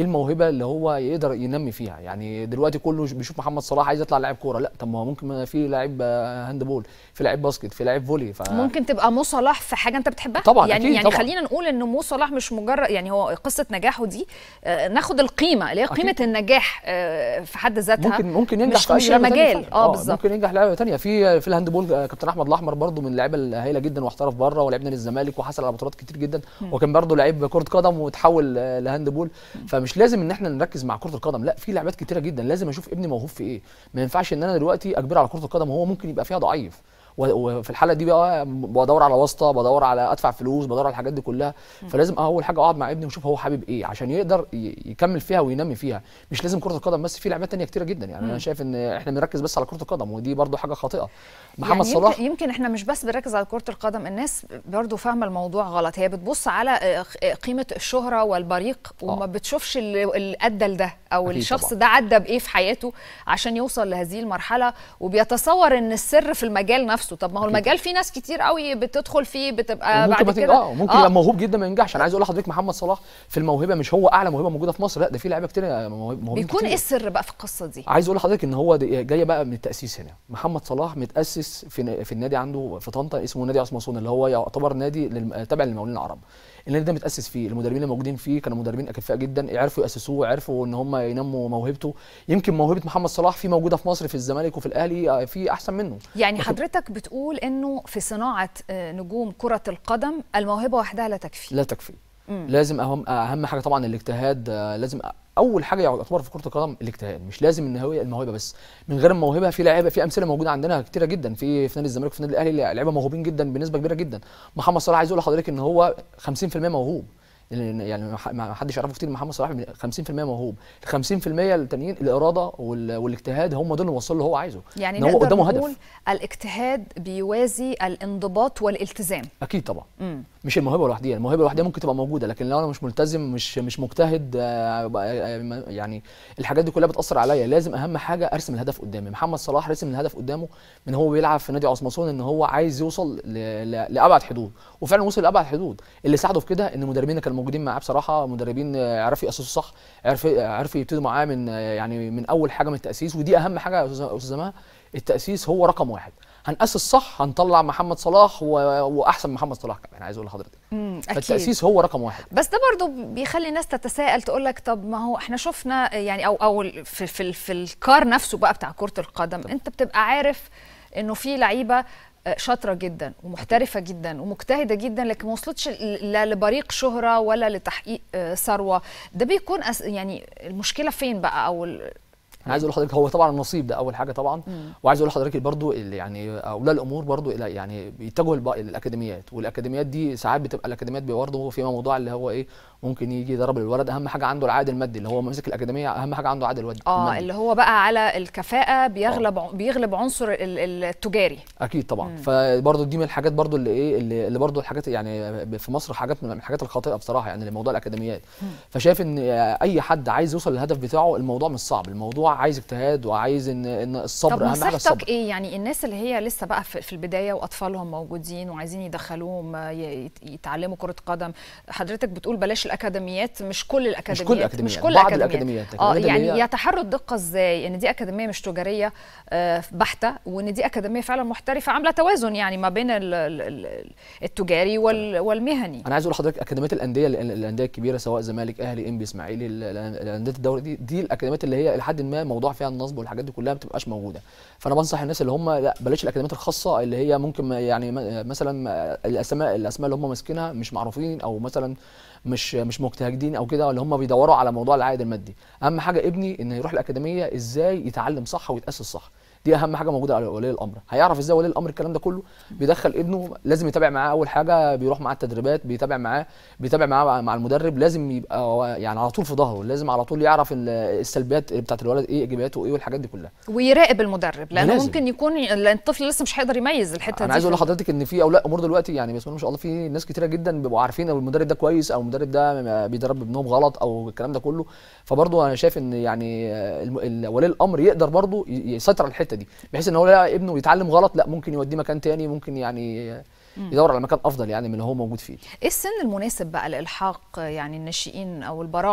ايه الموهبه اللي هو يقدر ينمي فيها يعني دلوقتي كله بيشوف محمد صلاح عايز يطلع لاعب كوره لا طب ما هو ممكن في لاعب آه، هاندبول في لاعب باسكت في لاعب فولي ف... ممكن تبقى مو صلاح في حاجه انت بتحبها طبعاً، يعني أكيد يعني طبعاً. خلينا نقول ان مو صلاح مش مجرد يعني هو قصه نجاحه دي آه، ناخد القيمه اللي هي أكيد. قيمه النجاح آه، في حد ذاتها ممكن ممكن ينجح مش في مش اي لعبه تانية المجال فعلاً. اه بالظبط ممكن ينجح لعبه تانية في في الهاندبول آه، كابتن احمد الاحمر برضو من اللعيبه الهايله جدا واحترف بره ولعب نادي الزمالك وحصل على بطولات كتير جدا وكان برضو لعيب كره قدم وتحول آه، لهاندبول فمش لازم ان احنا نركز مع كره القدم لا في لعبات كتيره جدا لازم اشوف ابني موهوب في ايه ما ينفعش ان انا دلوقتي اجبره على كره القدم وهو ممكن يبقى فيها ضعيف و- وفي الحاله دي بقى بدور على واسطه بدور على ادفع فلوس بدور على الحاجات دي كلها فلازم اول حاجه اقعد مع ابني واشوف هو حابب ايه عشان يقدر ي- يكمل فيها وينمي فيها مش لازم كره القدم بس في لعبات تانية كتيره جدا يعني انا شايف ان احنا بنركز بس على كره القدم ودي برضو حاجه خاطئه محمد يعني صلاح يمكن, يمكن احنا مش بس بنركز على كره القدم الناس برضو فاهمه الموضوع غلط هي بتبص على آه، آه، قيمه الشهره والبريق وما آه. بتشوفش اللي اللي ادى لده او أكيد الشخص طبعاً. ده عدى بايه في حياته عشان يوصل لهذه المرحله وبيتصور ان السر في المجال نفسه طب ما هو أكيد. المجال فيه ناس كتير قوي بتدخل فيه بتبقى ممكن ما بعد تنجح كده اه ممكن يبقى موهوب جدا ما ينجحش انا عايز اقول لحضرتك محمد صلاح في الموهبه مش هو اعلى موهبه موجوده في مصر لا ده في لعيبه كتير موهوب- موهوبين بيكون كتير. ايه السر بقى في القصه دي عايز اقول لحضرتك ان هو دي- جايه بقى من التاسيس هنا محمد صلاح متاسس في في النادي عنده في طنطا اسمه نادي عثمان صون اللي هو يعتبر نادي للم- تابع للمقاولين العرب النادي ده متاسس فيه المدربين اللي موجودين فيه كانوا مدربين اكفاء جدا عرفوا ياسسوه عرفوا ان هم ينموا موهبته يمكن موهبه محمد صلاح في موجوده في مصر في الزمالك وفي الاهلي آه، في احسن منه يعني لكن- حضرتك بتقول انه في صناعه آه، نجوم كره القدم الموهبه وحدها لا تكفي لا تكفي مم. لازم اهم اهم حاجه طبعا الاجتهاد آه، لازم اول حاجه يعتبر في كره القدم الاجتهاد مش لازم ان هو الموهبه بس من غير الموهبه في لعيبه في امثله موجوده عندنا كتيره جدا في في نادي الزمالك وفي نادي الاهلي لعيبه موهوبين جدا بنسبه كبيره جدا محمد صلاح عايز اقول لحضرتك ان هو 50% موهوب لأن يعني ما ح- ما حدش يعرفه كتير محمد صلاح 50% موهوب ال 50% التانيين الاراده وال- والاجتهاد هم دول اللي وصلوا اللي هو عايزه يعني إن هو نقدر قدامه نقول هدف الاجتهاد بيوازي الانضباط والالتزام اكيد طبعا مم. مش الموهبه لوحدها الموهبه لوحدها ممكن تبقى موجوده لكن لو انا مش ملتزم مش مش مجتهد آه، بقى- آه، يعني الحاجات دي كلها بتاثر عليا لازم اهم حاجه ارسم الهدف قدامي محمد صلاح رسم الهدف قدامه من هو بيلعب في نادي عثمان صون ان هو عايز يوصل ل- ل- لابعد حدود وفعلا وصل لابعد حدود اللي ساعده في كده ان المدربين اللي كانوا موجودين معاه بصراحه مدربين آه، عرفوا ياسسوا صح عرفوا عرفوا يبتدوا معاه من آه، يعني من اول حاجه من التاسيس ودي اهم حاجه يا استاذ أستاذ سماح التاسيس هو رقم واحد هنأسس صح هنطلع محمد صلاح و... واحسن من محمد صلاح كمان عايز اقول لحضرتك مم. اكيد فالتأسيس هو رقم واحد بس ده برضو بيخلي الناس تتساءل تقول لك طب ما هو احنا شفنا يعني او او في في, في الكار نفسه بقى بتاع كرة القدم انت بتبقى عارف انه في لعيبه آه، شاطره جدا ومحترفه جدا ومجتهده جدا لكن ما وصلتش ل- لا لبريق شهره ولا لتحقيق آه، ثروه ده بيكون أس يعني المشكله فين بقى او ال- انا عايز اقول لحضرتك هو طبعا النصيب ده اول حاجه طبعا وعايز اقول لحضرتك برضو اللي يعني اولياء الامور برضو الى يعني بيتجهوا للب- للاكاديميات والاكاديميات دي ساعات بتبقى الاكاديميات برضه في موضوع اللي هو ايه ممكن يجي يضرب الولد اهم حاجه عنده العائد المادي اللي هو ماسك الاكاديميه اهم حاجه عنده عائد الواد اه المادي. اللي هو بقى على الكفاءه بيغلب ع- بيغلب عنصر ال- ال- التجاري اكيد طبعا فبرضه دي من الحاجات برضه اللي ايه اللي, اللي برضه الحاجات يعني في مصر حاجات من الحاجات الخاطئه بصراحه يعني لموضوع الاكاديميات فشايف ان اي حد عايز يوصل للهدف بتاعه الموضوع مش صعب الموضوع عايز اجتهاد وعايز ان ان طب الصبر اهم حاجه الصبر نصيحتك ايه يعني الناس اللي هي لسه بقى في في البدايه واطفالهم موجودين وعايزين يدخلوهم آه، ي- يت- يتعلموا كره قدم حضرتك بتقول بلاش الاكاديميات مش كل الاكاديميات الأكاديميات، مش كل بعض الاكاديميات الأكاديميات، اه الأكاديميات اللي يعني هي- يتحروا الدقه ازاي ان دي اكاديميه مش تجاريه آه، بحته وان دي اكاديميه فعلا محترفه عامله توازن يعني ما بين ال- ال- ال- التجاري وال- والمهني انا عايز اقول لحضرتك اكاديميات الانديه ال- الانديه الكبيره سواء زمالك اهلي انبي اسماعيلي ال- ال- الانديه الدوري دي دي الاكاديميات اللي هي لحد ما موضوع فيها النصب والحاجات دي كلها ما بتبقاش موجوده فانا بنصح الناس اللي هم لا بلاش الاكاديميات الخاصه اللي هي ممكن ما- يعني ما- مثلا ما- الاسماء الاسماء اللي هم ماسكينها مش معروفين او مثلا مش مش مجتهدين او كده اللي هم بيدوروا على موضوع العائد المادي اهم حاجه ابني انه يروح الاكاديميه ازاي يتعلم صح ويتاسس صح دي اهم حاجه موجوده على ولي الامر هيعرف ازاي ولي الامر الكلام ده كله بيدخل ابنه لازم يتابع معاه اول حاجه بيروح معاه التدريبات بيتابع معاه بيتابع معاه مع المدرب لازم يبقى هو يعني على طول في ظهره لازم على طول يعرف ال- السلبيات بتاعت الولد ايه ايجابياته ايه والحاجات دي كلها ويراقب المدرب لانه لازم. ممكن يكون لان الطفل لسه مش هيقدر يميز الحته دي انا عايز اقول في- لحضرتك ان في اولياء امور دلوقتي يعني بسم الله ما شاء الله في ناس كتيره جدا بيبقوا عارفين او المدرب ده كويس او المدرب ده بيدرب ابنهم غلط او الكلام ده كله فبرضه انا شايف ان يعني آه، الم- ال- ولي الامر يقدر برضه ي- يسيطر على الحته دي بحيث ان هو لا ابنه يتعلم غلط لا ممكن يوديه مكان تاني ممكن يعني آه، يدور على مكان افضل يعني من اللي هو موجود فيه ايه السن المناسب بقى لالحاق يعني الناشئين او البراعم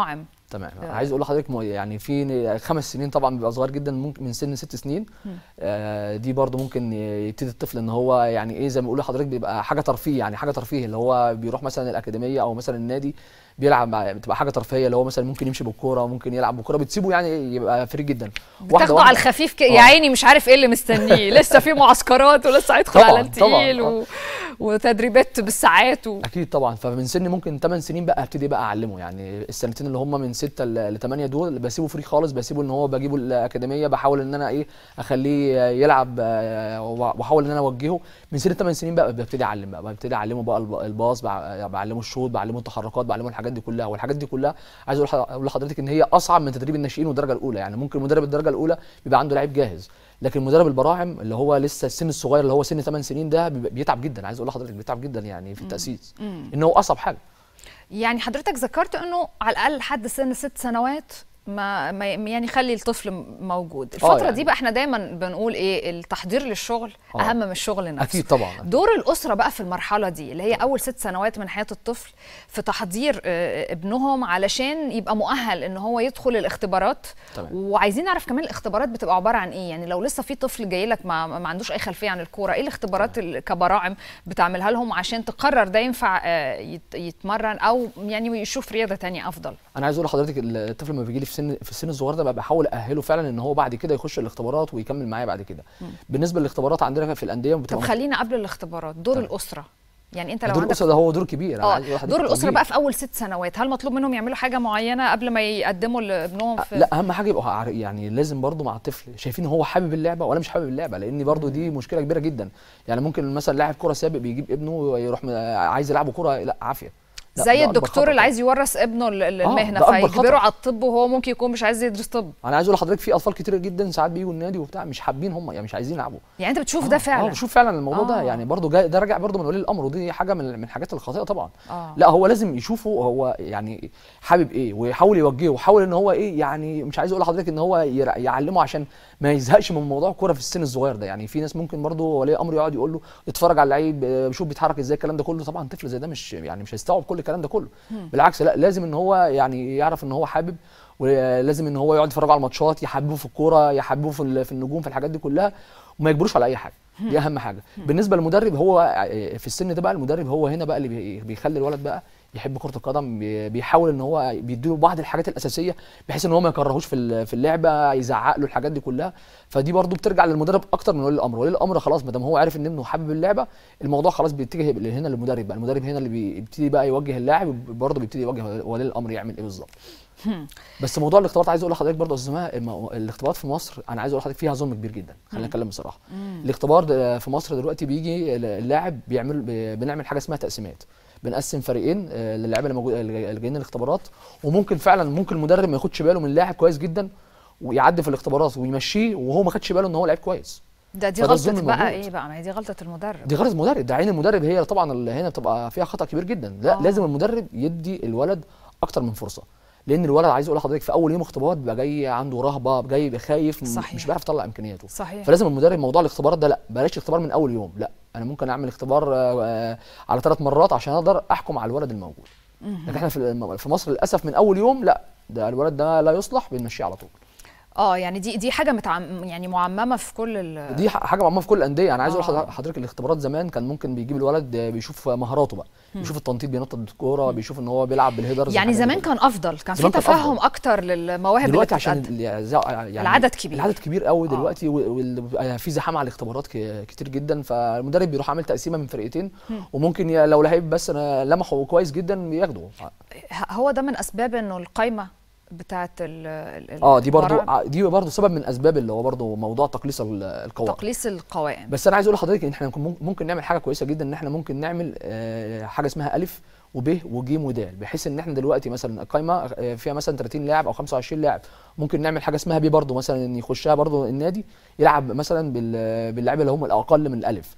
تمام آه. عايز اقول لحضرتك مو- يعني في خمس سنين طبعا بيبقى صغير جدا ممكن من سن ست سنين آه دي برضو ممكن يبتدي الطفل ان هو يعني ايه زي ما بيقولوا لحضرتك بيبقى حاجه ترفيه يعني حاجه ترفيه اللي هو بيروح مثلا الاكاديميه او مثلا النادي بيلعب مع- بتبقى حاجه ترفيهيه اللي هو مثلا ممكن يمشي بالكوره ممكن يلعب بالكوره بتسيبه يعني يبقى فري جدا بتاخده على الخفيف ك... يا آه. عيني مش عارف ايه اللي مستنيه لسه في معسكرات ولسه هيدخل طبعاً، على التقيل طبعاً، و... وتدريبات بالساعات و... اكيد طبعا فمن سن ممكن 8 سنين بقى ابتدي بقى اعلمه يعني السنتين اللي هم من 6 ل 8 دول بسيبه فري خالص بسيبه ان هو بجيبه الاكاديميه بحاول ان انا ايه اخليه يلعب آه، واحاول ان انا اوجهه من سن 8 سنين بقى ببتدي اعلم بقى ببتدي اعلمه بقى الب- الباص بع- بعلمه الشوط بعلمه التحركات بعلمه الحاجات دي كلها والحاجات دي كلها عايز اقول لح- اقول لحضرتك ان هي اصعب من تدريب الناشئين والدرجه الاولى يعني ممكن مدرب الدرجه الاولى بيبقى عنده لعيب جاهز لكن مدرب البراعم اللي هو لسه السن الصغير اللي هو سن 8 سنين ده بيبقى- بيتعب جدا عايز اقول لحضرتك بيتعب جدا يعني في التاسيس ان هو اصعب حاجه يعني حضرتك ذكرت انه على الاقل لحد سن ست سنوات ما, ما يعني خلي الطفل م- موجود الفتره يعني. دي بقى احنا دايما بنقول ايه التحضير للشغل آه. اهم من الشغل نفسه اكيد طبعا دور الأسرة بقى في المرحلة دي اللي هي أول ست سنوات من حياة الطفل في تحضير آه، ابنهم علشان يبقى مؤهل إن هو يدخل الاختبارات تمام. وعايزين نعرف كمان الاختبارات بتبقى عبارة عن إيه يعني لو لسه في طفل جاي لك ما, ما عندوش أي خلفية عن الكورة إيه الاختبارات اللي كبراعم بتعملها لهم عشان تقرر ده ينفع آه، يت- يتمرن أو يعني يشوف رياضة تانية أفضل انا عايز اقول لحضرتك الطفل لما بيجي لي في سن في السن الصغير ده بقى بحاول اهله فعلا ان هو بعد كده يخش الاختبارات ويكمل معايا بعد كده بالنسبه للاختبارات عندنا في الانديه طب بتبقى خلينا قبل الاختبارات دور تمام. الأسرة يعني أنت لو دور عندك الاسره ده هو دور كبير أنا اه عايز أقول لحضرتك دور الاسره توجيه. بقى في اول ست سنوات هل مطلوب منهم يعملوا حاجه معينه قبل ما يقدموا لابنهم في لا اهم حاجه يبقى عار- يعني لازم برضو مع الطفل شايفين هو حابب اللعبه ولا مش حابب اللعبه لان برضو دي مشكله كبيره جدا يعني ممكن مثلا لاعب كره سابق بيجيب ابنه ويروح م- عايز يلعبه كره لا عافيه لا، زي ده أكبر الدكتور خطأ اللي عايز يورث ابنه ال- ال- آه، المهنه ده أكبر فيجبره خطأ. على الطب وهو ممكن يكون مش عايز يدرس طب انا عايز اقول لحضرتك في اطفال كتير جدا ساعات بيجوا النادي وبتاع مش حابين هم يعني مش عايزين يلعبوا يعني انت بتشوف ده اه فعلا بشوف فعلا الموضوع آه. ده يعني برضو جاي ده راجع برضو من ولي الامر ودي حاجه من من الحاجات الخاطئه طبعا آه. لا هو لازم يشوفه هو يعني حابب ايه ويحاول يوجهه ويحاول ان هو ايه يعني مش عايز اقول لحضرتك ان هو ير- يعلمه عشان ما يزهقش من موضوع الكوره في السن الصغير ده يعني في ناس ممكن برضو ولي امر يقعد يقول له اتفرج على اللعيب آه، شوف بيتحرك ازاي الكلام ده كله طبعا طفل زي ده مش يعني مش هيستوعب كل الكلام ده كله بالعكس لا لازم ان هو يعني يعرف ان هو حابب ولازم ان هو يقعد يتفرج على الماتشات يحببه في الكوره يحببه في ال- في النجوم في الحاجات دي كلها وما يجبروش على اي حاجه دي اهم حاجه بالنسبه للمدرب هو في السن ده بقى المدرب هو هنا بقى اللي بي- بيخلي الولد بقى يحب كره القدم بي- بيحاول ان هو بيديله بعض الحاجات الاساسيه بحيث ان هو ما يكرهوش في ال- في اللعبه يزعق له الحاجات دي كلها فدي برضو بترجع للمدرب اكتر من ولي الامر ولي الامر خلاص ما دام هو عارف ان ابنه حابب اللعبه الموضوع خلاص بيتجه هنا للمدرب بقى المدرب هنا اللي بيبتدي بقى يوجه اللاعب برضه بيبتدي يوجه ولي الامر يعمل ايه بالظبط بس موضوع الاختبارات عايز اقول لحضرتك برضه يا استاذ مها، الم- الاختبارات في مصر انا عايز اقول لحضرتك فيها ظلم كبير جدا خلينا نتكلم بصراحه الاختبار ده في مصر دلوقتي بيجي اللاعب بيعمل ب- بنعمل حاجه اسمها تقسيمات بنقسم فريقين آه، للعيبه اللي موجود اللي جايين الاختبارات وممكن فعلا ممكن المدرب ما ياخدش باله من لاعب كويس جدا ويعدي في الاختبارات ويمشيه وهو ما خدش باله ان هو لعيب كويس ده دي فده غلطه الظلم بقى موجود. ايه بقى ما هي دي غلطه المدرب دي غلط المدرب ده عين المدرب هي طبعا اللي هنا بتبقى فيها خطا كبير جدا لا آه. لازم المدرب يدي الولد اكتر من فرصه لان الولد عايز اقول لحضرتك في اول يوم اختبار بيبقى جاي عنده رهبه جاي يبقى خايف م- صحيح. مش بيعرف يطلع امكانياته صحيح فلازم المدرب موضوع الاختبارات ده لا بلاش اختبار من اول يوم لا انا ممكن اعمل اختبار آه، آه، على ثلاث مرات عشان اقدر احكم على الولد الموجود لكن احنا في الم- في مصر للاسف من اول يوم لا ده الولد ده لا يصلح بنمشيه على طول اه يعني دي دي حاجه متعم يعني معممه في كل ال دي ح- حاجه معموله في كل الانديه انا عايز اقول آه. لحضرتك- حضرتك الاختبارات زمان كان ممكن بيجيب الولد آه، بيشوف مهاراته بقى بيشوف التنطيط بينطط الكوره بيشوف ان هو بيلعب بالهيدرز يعني والحاجات دي زمان كلها. كان افضل كان في زمان كان تفهم أفضل. اكتر للمواهب اللي دلوقتي عشان بتتقدم. ال- يعني العدد كبير. العدد كبير قوي آه. دلوقتي وفي زحام على الاختبارات ك- كتير جدا فالمدرب بيروح عامل تقسيمه من فرقتين وممكن ي- لو لعيب بس أنا لمحه كويس جدا ياخده ه- هو ده من اسباب انه القايمه بتاعت ال ال- اه دي برضو البراعم دي برضو سبب من اسباب اللي هو برضو موضوع تقليص ال- القوائم تقليص القوائم بس انا عايز اقول لحضرتك ان احنا ممكن- ممكن نعمل حاجه كويسه جدا ان احنا ممكن نعمل آه، حاجه اسمها الف وب وج ودال بحيث ان احنا دلوقتي مثلا القايمه آه، فيها مثلا 30 لاعب او 25 لاعب ممكن نعمل حاجه اسمها بي برضو مثلا ان يخشها برضو النادي يلعب مثلا بال- باللعيبه اللي هم الاقل من الالف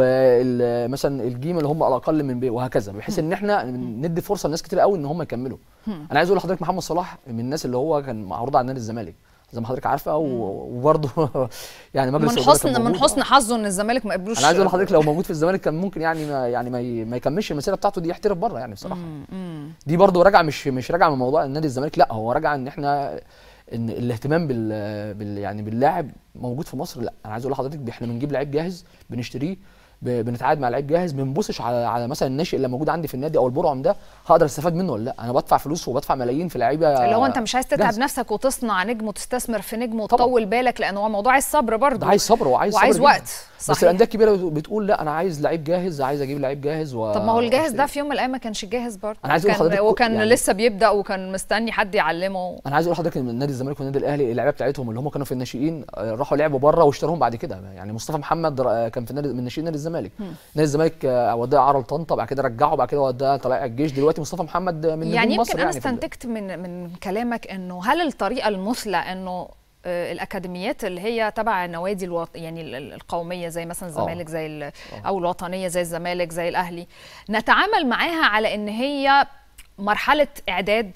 ومثلا الجيم اللي هم الاقل من ب وهكذا بحيث ان احنا ندي فرصه لناس كتير قوي ان هم يكملوا انا عايز اقول لحضرتك محمد صلاح من الناس اللي هو كان معروض على نادي الزمالك زي ما حضرتك عارفه و- وبرضه يعني مجلس من الإدارة حسن كان من موجود. حسن حظه ان الزمالك ما قبلوش انا عايز اقول لحضرتك لو موجود في الزمالك كان ممكن يعني ما يعني ما, ي- ما يكملش المسيره بتاعته دي يحترف بره يعني بصراحه مم. دي برضو راجعه مش مش راجعه من موضوع النادي الزمالك لا هو راجعه ان احنا ان الاهتمام بال, بال يعني باللاعب موجود في مصر لا انا عايز اقول لحضرتك احنا بنجيب لعيب جاهز بنشتريه ب- بنتعاقد مع لعيب جاهز ما بنبصش على على مثلا الناشئ اللي موجود عندي في النادي او البرعم ده هقدر استفاد منه ولا لا انا بدفع فلوس وبدفع ملايين في لعيبه اللي هو انت مش عايز تتعب جاهزة. نفسك وتصنع نجم وتستثمر في نجم طبعاً. وتطول بالك لان هو موضوع الصبر برضه ده عايز صبر وعايز وعايز صبر وقت جداً. بس صحيح الانديه الكبيره بتقول لا انا عايز لعيب جاهز عايز اجيب لعيب جاهز و... طب ما هو الجاهز ده وأشتري. في يوم من الايام ما كانش جاهز برضه أنا عايز أقول وكان, لحضرتك وكان يعني- لسه بيبدا وكان مستني حد يعلمه انا عايز اقول لحضرتك ان نادي الزمالك والنادي الاهلي اللعيبه بتاعتهم اللي هم كانوا في الناشئين آه، راحوا لعبوا بره واشتروهم بعد كده يعني مصطفى محمد آه، كان في نادي من ناشئين نادي الزمالك نادي الزمالك آه، وداه عرى لطنطا بعد كده رجعه بعد كده وداه طلائع الجيش دلوقتي مصطفى محمد آه، من يعني نجوم يمكن مصر انا يعني في ال- استنتجت من من كلامك انه هل الطريقه المثلى انه آه، الاكاديميات اللي هي تبع النوادي الوط... يعني ال- ال- القوميه زي مثلا الزمالك زي ال... او الوطنيه زي الزمالك زي الاهلي نتعامل معاها على ان هي مرحله اعداد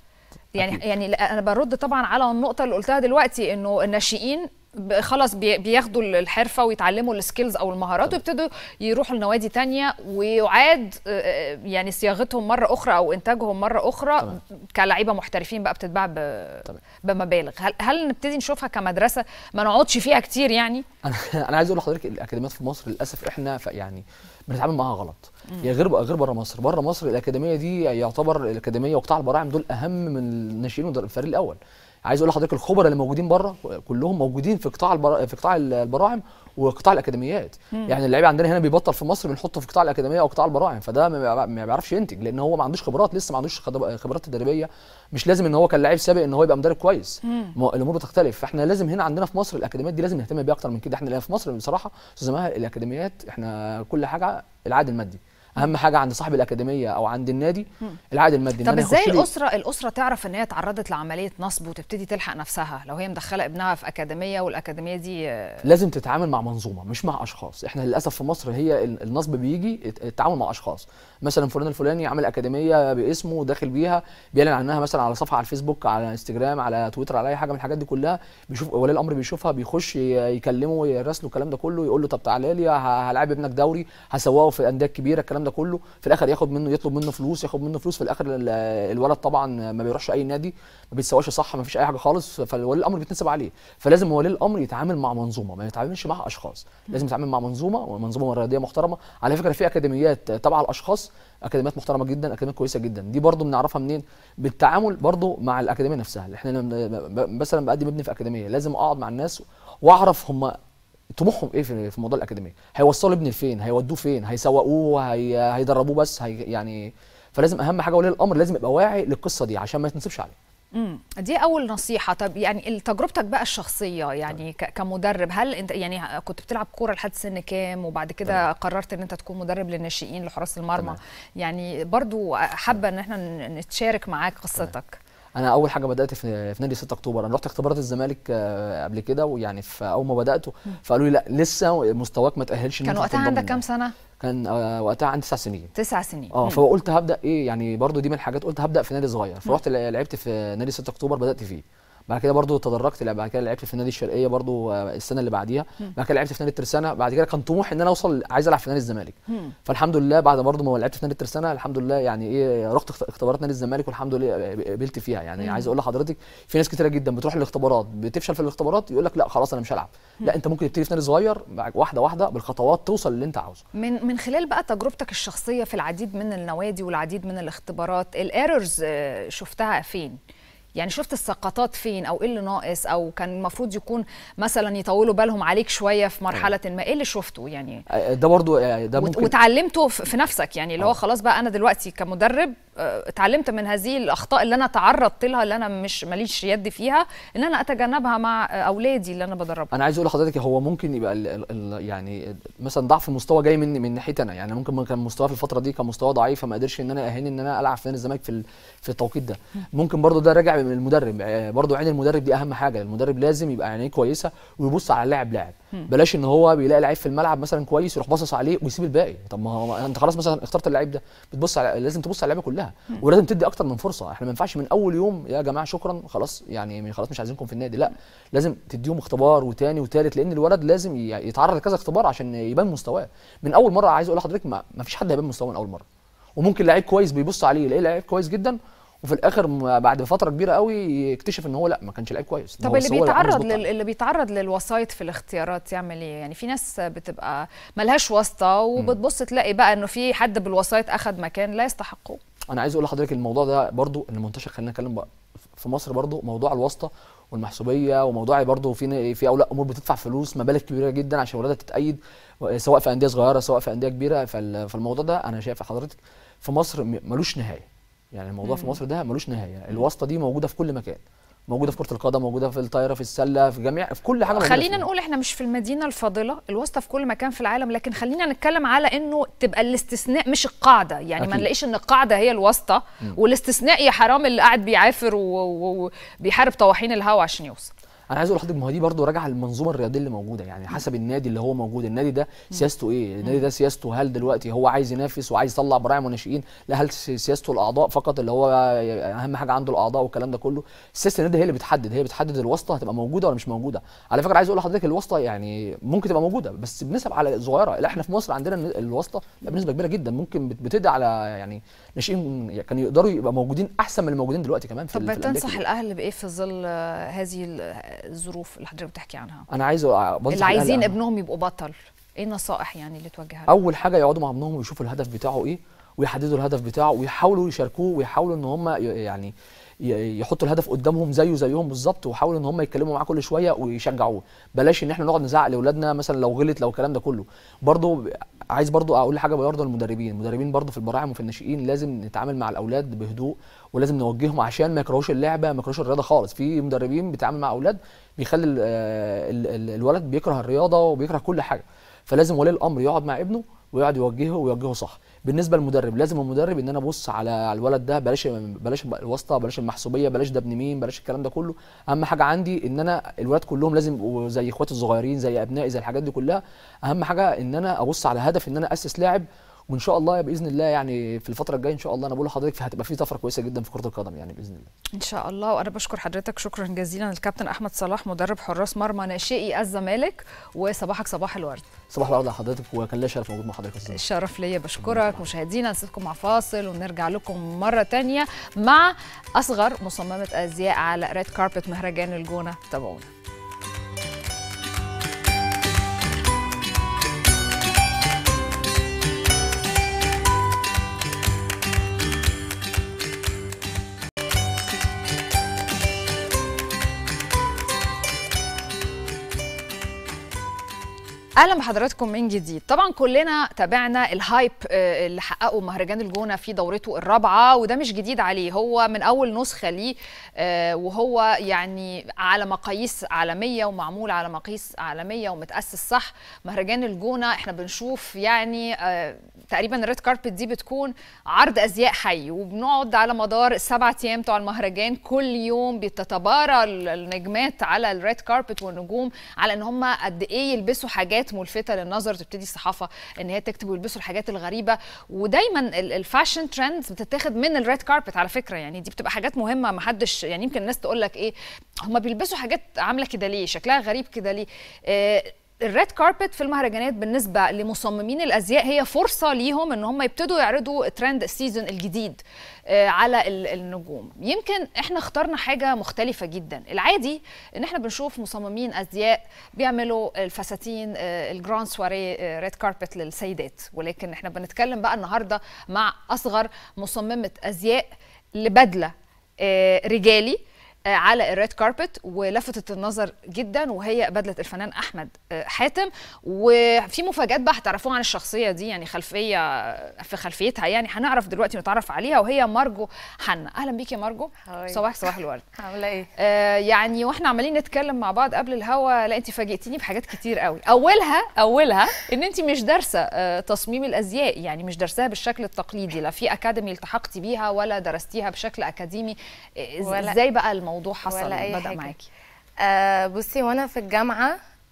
يعني أكيد. يعني لا، انا برد طبعا على النقطه اللي قلتها دلوقتي انه الناشئين ب- خلاص بي- بياخدوا الحرفه ويتعلموا السكيلز او المهارات ويبتدوا يروحوا لنوادي تانية ويعاد آه، يعني صياغتهم مره اخرى او انتاجهم مره اخرى تمام. كلاعيبه محترفين بقى بتتباع ب- تمام. بمبالغ هل هل نبتدي نشوفها كمدرسه ما نقعدش فيها كتير يعني انا انا عايز اقول لحضرتك الاكاديميات في مصر للاسف احنا ف- يعني بنتعامل معاها غلط هي غير غير بره مصر بره مصر الاكاديميه دي يعتبر الاكاديميه وقطاع البراعم دول اهم من الناشئين والفريق الاول عايز اقول لحضرتك الخبراء اللي موجودين بره كلهم موجودين في قطاع البرا... في قطاع البراعم وقطاع الاكاديميات يعني اللعيب عندنا هنا بيبطل في مصر بنحطه في قطاع الاكاديميه او قطاع البراعم فده ما بيع- ما بيعرفش ينتج لان هو ما عندوش خبرات لسه ما عندوش خد- خبرات تدريبيه مش لازم ان هو كان لعيب سابق ان هو يبقى مدرب كويس ما- الامور بتختلف فاحنا لازم هنا عندنا في مصر الاكاديميات دي لازم نهتم بيها اكتر من كده احنا في مصر بصراحه استاذ ماهر الاكاديميات احنا كل حاجه العائد المادي اهم حاجه عند صاحب الاكاديميه او عند النادي العائد المادي إن طب أنا ازاي يخش لي- الاسره الاسره تعرف ان هي تعرضت لعمليه نصب وتبتدي تلحق نفسها لو هي مدخله ابنها في اكاديميه والاكاديميه دي آه، لازم تتعامل مع منظومه مش مع اشخاص احنا للاسف في مصر هي ال- النصب بيجي الت- التعامل مع اشخاص مثلا فلان الفلاني عامل اكاديميه باسمه داخل بيها بيعلن عنها مثلا على صفحه على الفيسبوك على انستجرام على تويتر على اي حاجه من الحاجات دي كلها بيشوف ولي الامر بيشوفها بيخش ي- يكلمه يراسله الكلام ده كله يقول له طب تعالى لي ه- هلاعب ابنك دوري هسوقه في الانديه الكبيره الكلام ده كله في الاخر ياخد منه يطلب منه فلوس ياخد منه فلوس في الاخر ال- الولد طبعا ما بيروحش اي نادي ما بيتسواش صح ما فيش اي حاجه خالص فولي الامر بيتنسب عليه فلازم ولي الامر يتعامل مع منظومه ما يتعاملش مع اشخاص لازم يتعامل مع منظومه ومنظومه رياضيه محترمه على فكره في اكاديميات تبع الاشخاص اكاديميات محترمه جدا اكاديميات كويسه جدا دي برضو بنعرفها منين بالتعامل برضو مع الاكاديميه نفسها احنا لما ب- مثلا بقدم ابني في اكاديميه لازم اقعد مع الناس واعرف هم طموحهم ايه في في موضوع الاكاديميه هيوصلوا ابني لفين هيودوه فين هيسوقوه هي... هيدربوه بس هي... يعني فلازم اهم حاجه ولي الامر لازم يبقى واعي للقصه دي عشان ما يتنسبش عليه امم دي اول نصيحه طب يعني تجربتك بقى الشخصيه يعني ك- كمدرب هل انت يعني كنت بتلعب كوره لحد سن كام وبعد كده قررت ان انت تكون مدرب للناشئين لحراس المرمى تمام. يعني برضو حابه ان احنا ن- نتشارك معاك قصتك انا اول حاجه بدات في في نادي 6 اكتوبر انا رحت اختبارات الزمالك آه، قبل كده ويعني في اول ما بدات فقالوا لي لا لسه مستواك ما تاهلش إن كان أنت وقتها تنضم عندك لنا. كام سنه كان آه، وقتها عندي تسع سنين تسع سنين اه مم. فقلت هبدا ايه يعني برضو دي من الحاجات قلت هبدا في نادي صغير فرحت لع- لعبت في نادي 6 اكتوبر بدات فيه بعد كده برضو تدرجت لع- بعد كده لعبت في نادي الشرقيه برضو آه، السنه اللي بعديها بعد كده لعبت في نادي الترسانه بعد كده كان طموحي ان انا اوصل عايز العب في نادي الزمالك فالحمد لله بعد برضو ما لعبت في نادي الترسانه الحمد لله يعني ايه رحت اخت- اختبارات نادي الزمالك والحمد لله قبلت فيها يعني عايز اقول لحضرتك في ناس كتيره جدا بتروح الاختبارات بتفشل في الاختبارات يقول لك لا خلاص انا مش هلعب لا انت ممكن تبتدي في نادي صغير واحده واحده بالخطوات توصل اللي انت عاوزه من من خلال بقى تجربتك الشخصيه في العديد من النوادي والعديد من الاختبارات الايرورز شفتها فين يعني شفت السقطات فين او ايه اللي ناقص او كان المفروض يكون مثلا يطولوا بالهم عليك شويه في مرحله ما ايه اللي شفته يعني آه، ده برضو آه، ده وت- ممكن وتعلمته في في نفسك يعني اللي هو آه. خلاص بقى انا دلوقتي كمدرب آه، اتعلمت من هذه الاخطاء اللي انا تعرضت لها اللي انا مش ماليش يد فيها ان انا اتجنبها مع آه، اولادي اللي انا بدربهم انا عايز اقول لحضرتك هو ممكن يبقى ال ال ال يعني مثلا ضعف المستوى جاي من من ناحيتي انا يعني ممكن ما كان مستوى في الفتره دي كان مستوى ضعيف فما قدرش ان انا اهين ان انا العب في نادي الزمالك في ال- في التوقيت ده ممكن برضو ده راجع من المدرب آه، برضو عين المدرب دي اهم حاجه المدرب لازم يبقى عينيه كويسه ويبص على اللاعب لاعب بلاش ان هو بيلاقي لعيب في الملعب مثلا كويس يروح باصص عليه ويسيب الباقي طب ما هو انت خلاص مثلا اخترت اللعيب ده بتبص على لازم تبص على اللعيبه كلها ولازم تدي اكتر من فرصه احنا ما ينفعش من اول يوم يا جماعه شكرا خلاص يعني خلاص مش عايزينكم في النادي لا لازم تديهم اختبار وتاني وتالت لان الولد لازم ي- يتعرض لكذا اختبار عشان يبان مستواه من اول مره عايز اقول لحضرتك ما, ما فيش حد هيبان مستواه من اول مره وممكن لعيب كويس بيبص عليه يلاقيه لعيب كويس جدا وفي الاخر م- بعد فتره كبيره قوي يكتشف ان هو لا ما كانش لعيب كويس طب هو اللي بس هو عامل بيتعرض ظبط لل... اللي بيتعرض للوسايط في الاختيارات يعمل ايه يعني في ناس بتبقى ملهاش واسطه وبتبص تلاقي بقى انه في حد بالوسايط اخذ مكان لا يستحقه انا عايز اقول لحضرتك الموضوع ده برضو اللي منتشر خلينا نتكلم بقى في مصر برضو موضوع الواسطه والمحسوبيه وموضوع برضو في في اولياء امور بتدفع فلوس مبالغ كبيره جدا عشان ولادها تتأيد سواء في انديه صغيره سواء في انديه كبيره فال- فالموضوع ده انا شايف حضرتك في مصر م- ملوش نهايه يعني الموضوع في مصر ده ملوش نهايه الواسطه دي موجوده في كل مكان موجوده في كره القدم موجوده في الطايره في السله في جميع في كل حاجه موجودة خلينا فيها. نقول احنا مش في المدينه الفاضله الواسطه في كل مكان في العالم لكن خلينا نتكلم على انه تبقى الاستثناء مش القاعده يعني ما أكيد. نلاقيش ان القاعده هي الواسطه والاستثناء يا حرام اللي قاعد بيعافر و- و- وبيحارب طواحين الهوا عشان يوصل انا عايز اقول لحضرتك ما هو دي برضه راجعه للمنظومه الرياضيه اللي موجوده يعني حسب النادي اللي هو موجود النادي ده سياسته ايه النادي ده سياسته هل دلوقتي هو عايز ينافس وعايز يطلع براعم وناشئين لا هل سي- سياسته الاعضاء فقط اللي هو اهم حاجه عنده الاعضاء والكلام ده كله سياسه النادي هي اللي بتحدد هي بتحدد الواسطه هتبقى موجوده ولا مش موجوده على فكره عايز اقول لحضرتك الواسطه يعني ممكن تبقى موجوده بس بنسب على صغيره لا احنا في مصر عندنا الن- الواسطه لا بنسبه كبيره جدا ممكن بت- بتدي على يعني ناشئين كانوا يقدروا يبقى موجودين احسن من الموجودين دلوقتي كمان في طب ال- في الأندية تنصح الكبيرة. الاهل بايه في ظل آه، هذه ال- الظروف اللي حضرتك بتحكي عنها انا عايز بنصح اللي الأهل عايزين أهم- ابنهم يبقوا بطل ايه النصائح يعني اللي توجهها لهم؟ اول حاجه يقعدوا مع ابنهم ويشوفوا الهدف بتاعه ايه ويحددوا الهدف بتاعه ويحاولوا يشاركوه ويحاولوا ان هم ي- يعني ي- يحطوا الهدف قدامهم زيه زيهم بالظبط ويحاولوا ان هم يتكلموا معاه كل شويه ويشجعوه بلاش ان احنا نقعد نزعق لاولادنا مثلا لو غلط لو الكلام ده كله برضو عايز برضو اقول حاجه برضو للمدربين المدربين برضو في البراعم وفي الناشئين لازم نتعامل مع الاولاد بهدوء ولازم نوجههم عشان ما يكرهوش اللعبه ما يكرهوش الرياضه خالص في مدربين بيتعامل مع اولاد بيخلي ال- ال- ال- الولد بيكره الرياضه وبيكره كل حاجه فلازم ولي الامر يقعد مع ابنه ويقعد يوجهه ويوجهه صح بالنسبه للمدرب لازم المدرب ان انا ابص على على الولد ده بلاش بلاش الواسطه بلاش المحسوبيه بلاش ده ابن مين بلاش الكلام ده كله اهم حاجه عندي ان انا الولاد كلهم لازم يبقوا زي اخواتي الصغيرين زي ابنائي زي الحاجات دي كلها اهم حاجه ان انا ابص على هدف ان انا اسس لاعب وان شاء الله باذن الله يعني في الفتره الجايه ان شاء الله انا بقول لحضرتك هتبقى في طفره كويسه جدا في كره القدم يعني باذن الله ان شاء الله وانا بشكر حضرتك شكرا جزيلا الكابتن احمد صلاح مدرب حراس مرمى ناشئي الزمالك وصباحك صباح الورد صباح الورد على حضرتك وكان ليا شرف موجود مع حضرتك يا أستاذ. الشرف ليا بشكرك مشاهدينا نسيبكم مع فاصل ونرجع لكم مرة تانية مع أصغر مصممة أزياء على ريد كاربت مهرجان الجونة تابعونا اهلا بحضراتكم من جديد طبعا كلنا تابعنا الهايب آه، اللي حققه مهرجان الجونه في دورته الرابعه وده مش جديد عليه هو من اول نسخه ليه آه، وهو يعني على مقاييس عالميه ومعمول على مقاييس عالميه ومتاسس صح مهرجان الجونه احنا بنشوف يعني آه، تقريبا الريد كاربت دي بتكون عرض ازياء حي وبنقعد على مدار السبع ايام بتوع المهرجان كل يوم بتتبارى النجمات على الريد كاربت والنجوم على ان هم قد ايه يلبسوا حاجات ملفته للنظر تبتدي الصحافه ان هي تكتب ويلبسوا الحاجات الغريبه ودايما ال- الفاشن ترندز بتتاخد من الريد كاربت على فكره يعني دي بتبقى حاجات مهمه ما حدش يعني يمكن الناس تقول لك ايه هم بيلبسوا حاجات عامله كده ليه شكلها غريب كده ليه آه الريد كاربت في المهرجانات بالنسبه لمصممين الازياء هي فرصه ليهم ان هم يبتدوا يعرضوا ترند السيزون الجديد آه، على ال- النجوم يمكن احنا اخترنا حاجه مختلفه جدا العادي ان احنا بنشوف مصممين ازياء بيعملوا الفساتين آه، الجراند سواري آه، ريد كاربت للسيدات ولكن احنا بنتكلم بقى النهارده مع اصغر مصممه ازياء لبدله آه، رجالي آه، على الريد كاربت ولفتت النظر جدا وهي بدله الفنان احمد آه، حاتم وفي مفاجات بقى هتعرفوها عن الشخصيه دي يعني خلفيه في خلفيتها يعني هنعرف دلوقتي نتعرف عليها وهي مارجو حنا اهلا بيك يا مارجو هاي. صباح صباح الورد عامله ايه آه يعني واحنا عمالين نتكلم مع بعض قبل الهوا لا انت فاجئتيني بحاجات كتير قوي اولها اولها ان انت مش دارسه آه تصميم الازياء يعني مش دارساها بالشكل التقليدي لا في اكاديمي التحقتي بيها ولا درستيها بشكل اكاديمي آه، إز- ولا- ازاي بقى الموضوع حصل ولا أي بدا حاجة. معاكي آه بصي وانا في الجامعه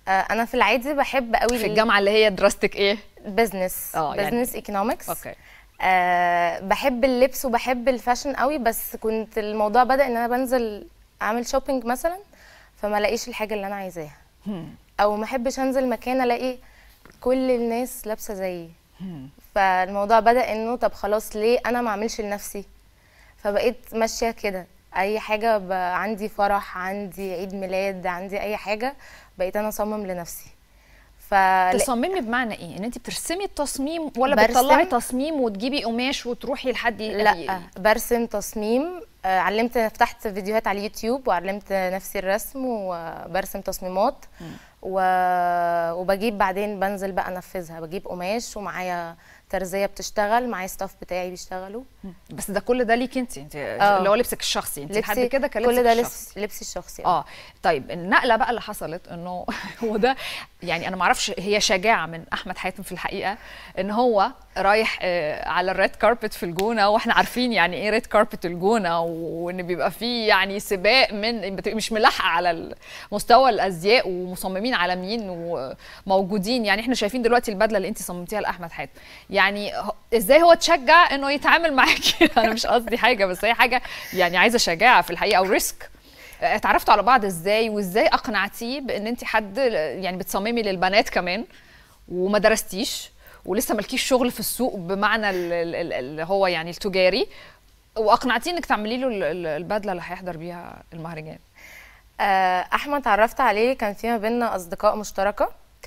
آه، انا في العادي بحب قوي في الجامعه اللي هي دراستك ايه بزنس آه، يعني- بزنس ايكونومكس اوكي أه بحب اللبس وبحب الفاشن قوي بس كنت الموضوع بدأ ان انا بنزل اعمل شوبينج مثلا فما الاقيش الحاجه اللي انا عايزاها او ما احبش انزل مكان الاقي كل الناس لابسه زيي فالموضوع بدأ انه طب خلاص ليه انا ما اعملش لنفسي فبقيت ماشيه كده اي حاجه ب... عندي فرح عندي عيد ميلاد عندي اي حاجه بقيت انا اصمم لنفسي ف تصممي بمعنى ايه ان انت بترسمي التصميم ولا برسم. بتطلعي تصميم وتجيبي قماش وتروحي لحد ي- لا برسم تصميم آه، علمت فتحت فيديوهات على اليوتيوب وعلمت نفسي الرسم وبرسم تصميمات و... وبجيب بعدين بنزل بقى انفذها بجيب قماش ومعايا ترزيه بتشتغل معايا ستاف بتاعي بيشتغلوا بس ده كل ده ليكي انت انت آه. اللي هو لبسك الشخصي انت لحد كده كان كل لبسك ده الشخصي. لبس لبسي الشخصي اه طيب النقله بقى اللي حصلت انه وده يعني انا ما اعرفش هي شجاعه من احمد حاتم في الحقيقه ان هو رايح آه، على الريد كاربت في الجونه واحنا عارفين يعني ايه ريد كاربت الجونه وان بيبقى فيه يعني سباق من بتبقى مش ملاحقه على مستوى الازياء ومصممين عالميين وموجودين يعني احنا شايفين دلوقتي البدله اللي انت صممتيها لاحمد حاتم يعني ه- ازاي هو تشجع انه يتعامل معاكي انا مش قصدي حاجه بس هي حاجه يعني عايزه شجاعه في الحقيقه او ريسك اتعرفتوا على بعض ازاي وازاي اقنعتيه بان انت حد يعني بتصممي للبنات كمان وما درستيش ولسه مالكيش شغل في السوق بمعنى ال- ال- ال- اللي هو يعني التجاري واقنعتيه انك تعملي له ال- ال- البدله اللي هيحضر بيها المهرجان آه، احمد اتعرفت عليه كان في ما بيننا اصدقاء مشتركه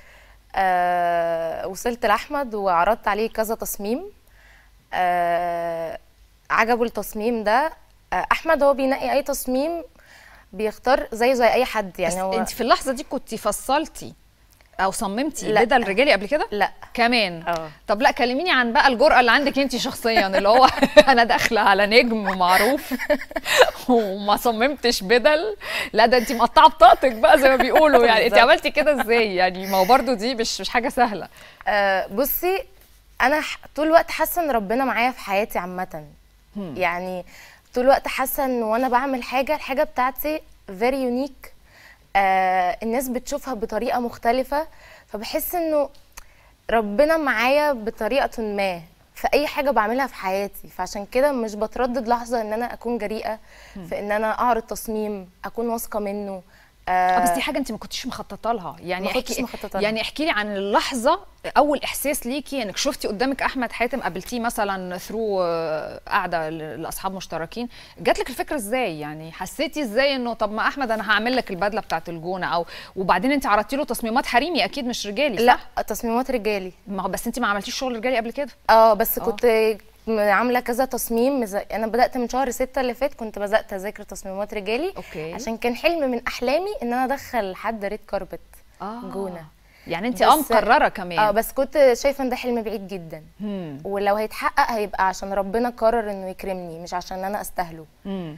آه، وصلت لاحمد وعرضت عليه كذا تصميم آه، عجبه التصميم ده آه، احمد هو بينقي اي تصميم بيختار زيه زي اي حد بس يعني هو انت في اللحظه دي كنت فصلتي او صممتي لا. بدل رجالي قبل كده لا كمان اه طب لا كلميني عن بقى الجرأة اللي عندك انت شخصيا اللي هو انا داخله على نجم معروف وما صممتش بدل لا ده انت مقطعه بطاقتك بقى زي ما بيقولوا يعني انت بالظبط. عملتي كده ازاي يعني ما هو برضه دي مش مش حاجه سهله آه، بصي انا ح- طول الوقت حاسه ان ربنا معايا في حياتي عامه يعني طول الوقت حاسه ان وانا بعمل حاجه الحاجه بتاعتي فيري يونيك آه الناس بتشوفها بطريقه مختلفه فبحس انه ربنا معايا بطريقه ما في اي حاجه بعملها في حياتي فعشان كده مش بتردد لحظه ان انا اكون جريئه في ان انا اعرض تصميم اكون واثقه منه آه بس دي حاجه انت ما كنتش مخططه لها يعني ما كنتش احكي مخططة لها. يعني احكي لي عن اللحظه اول احساس ليكي انك شفتي قدامك احمد حاتم قابلتيه مثلا ثرو قاعده ل- لاصحاب مشتركين جات لك الفكره ازاي يعني حسيتي ازاي انه طب ما احمد انا هعمل لك البدله بتاعت الجونه او وبعدين انت عرضتي له تصميمات حريمي اكيد مش رجالي لا صح تصميمات رجالي ما هو بس انت ما عملتيش شغل رجالي قبل كده اه بس آه. كنت م- عامله كذا تصميم مز... انا بدات من شهر ستة اللي فات كنت بدات اذاكر تصميمات رجالي اوكي عشان كان حلم من احلامي ان انا ادخل حد ريد كاربت آه. جونه يعني انت بس- اه مقرره كمان اه بس كنت شايفه ان ده حلم بعيد جدا مم. ولو هيتحقق هيبقى عشان ربنا قرر انه يكرمني مش عشان انا استاهله مم.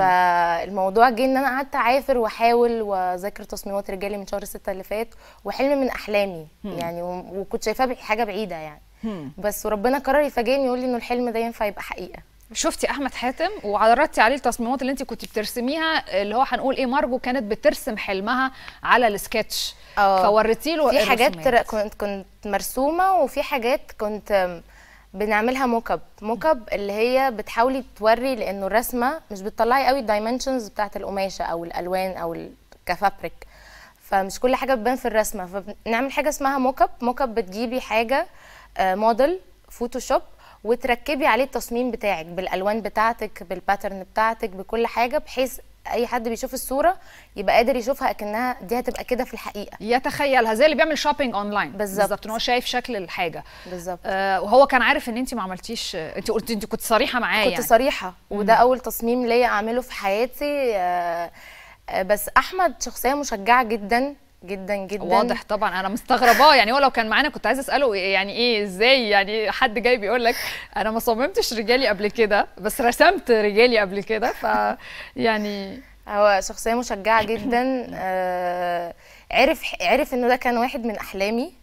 فالموضوع جه ان انا قعدت اعافر واحاول واذاكر تصميمات رجالي من شهر ستة اللي فات وحلم من احلامي يعني و- وكنت شايفاه بع- حاجه بعيده يعني مم. بس وربنا قرر يفاجئني يقول لي انه الحلم ده ينفع يبقى حقيقه شفتي احمد حاتم وعرضتي عليه التصميمات اللي انت كنت بترسميها اللي هو هنقول ايه مارجو كانت بترسم حلمها على السكتش اه. فوريتي له في حاجات الرسومات. كنت كنت مرسومه وفي حاجات كنت أم، بنعملها موك اب موك اب اللي هي بتحاولي توري لانه الرسمه مش بتطلعي قوي الدايمنشنز بتاعت القماشه او الالوان او ال- كفابريك فمش كل حاجه بتبان في الرسمه فبنعمل حاجه اسمها موك اب موك اب بتجيبي حاجه آه، موديل فوتوشوب وتركبي عليه التصميم بتاعك بالالوان بتاعتك بالباترن بتاعتك بكل حاجه بحيث اي حد بيشوف الصوره يبقى قادر يشوفها اكنها دي هتبقى كده في الحقيقه يتخيلها زي اللي بيعمل شوبينج اونلاين بالظبط. ان هو شايف شكل الحاجه بالظبط آه وهو كان عارف ان انت ما عملتيش انت قلت انت كنت صريحه معاه كنت يعني صريحه وده اول تصميم ليا اعمله في حياتي آه، آه، بس احمد شخصيه مشجعه جدا جدا جدا واضح طبعا انا مستغرباه يعني هو لو كان معانا كنت عايزه اساله يعني ايه ازاي يعني حد جاي بيقول لك انا ما صممتش رجالي قبل كده بس رسمت رجالي قبل كده ف يعني هو شخصيه مشجعه جدا آه، عرف عرف انه ده كان واحد من احلامي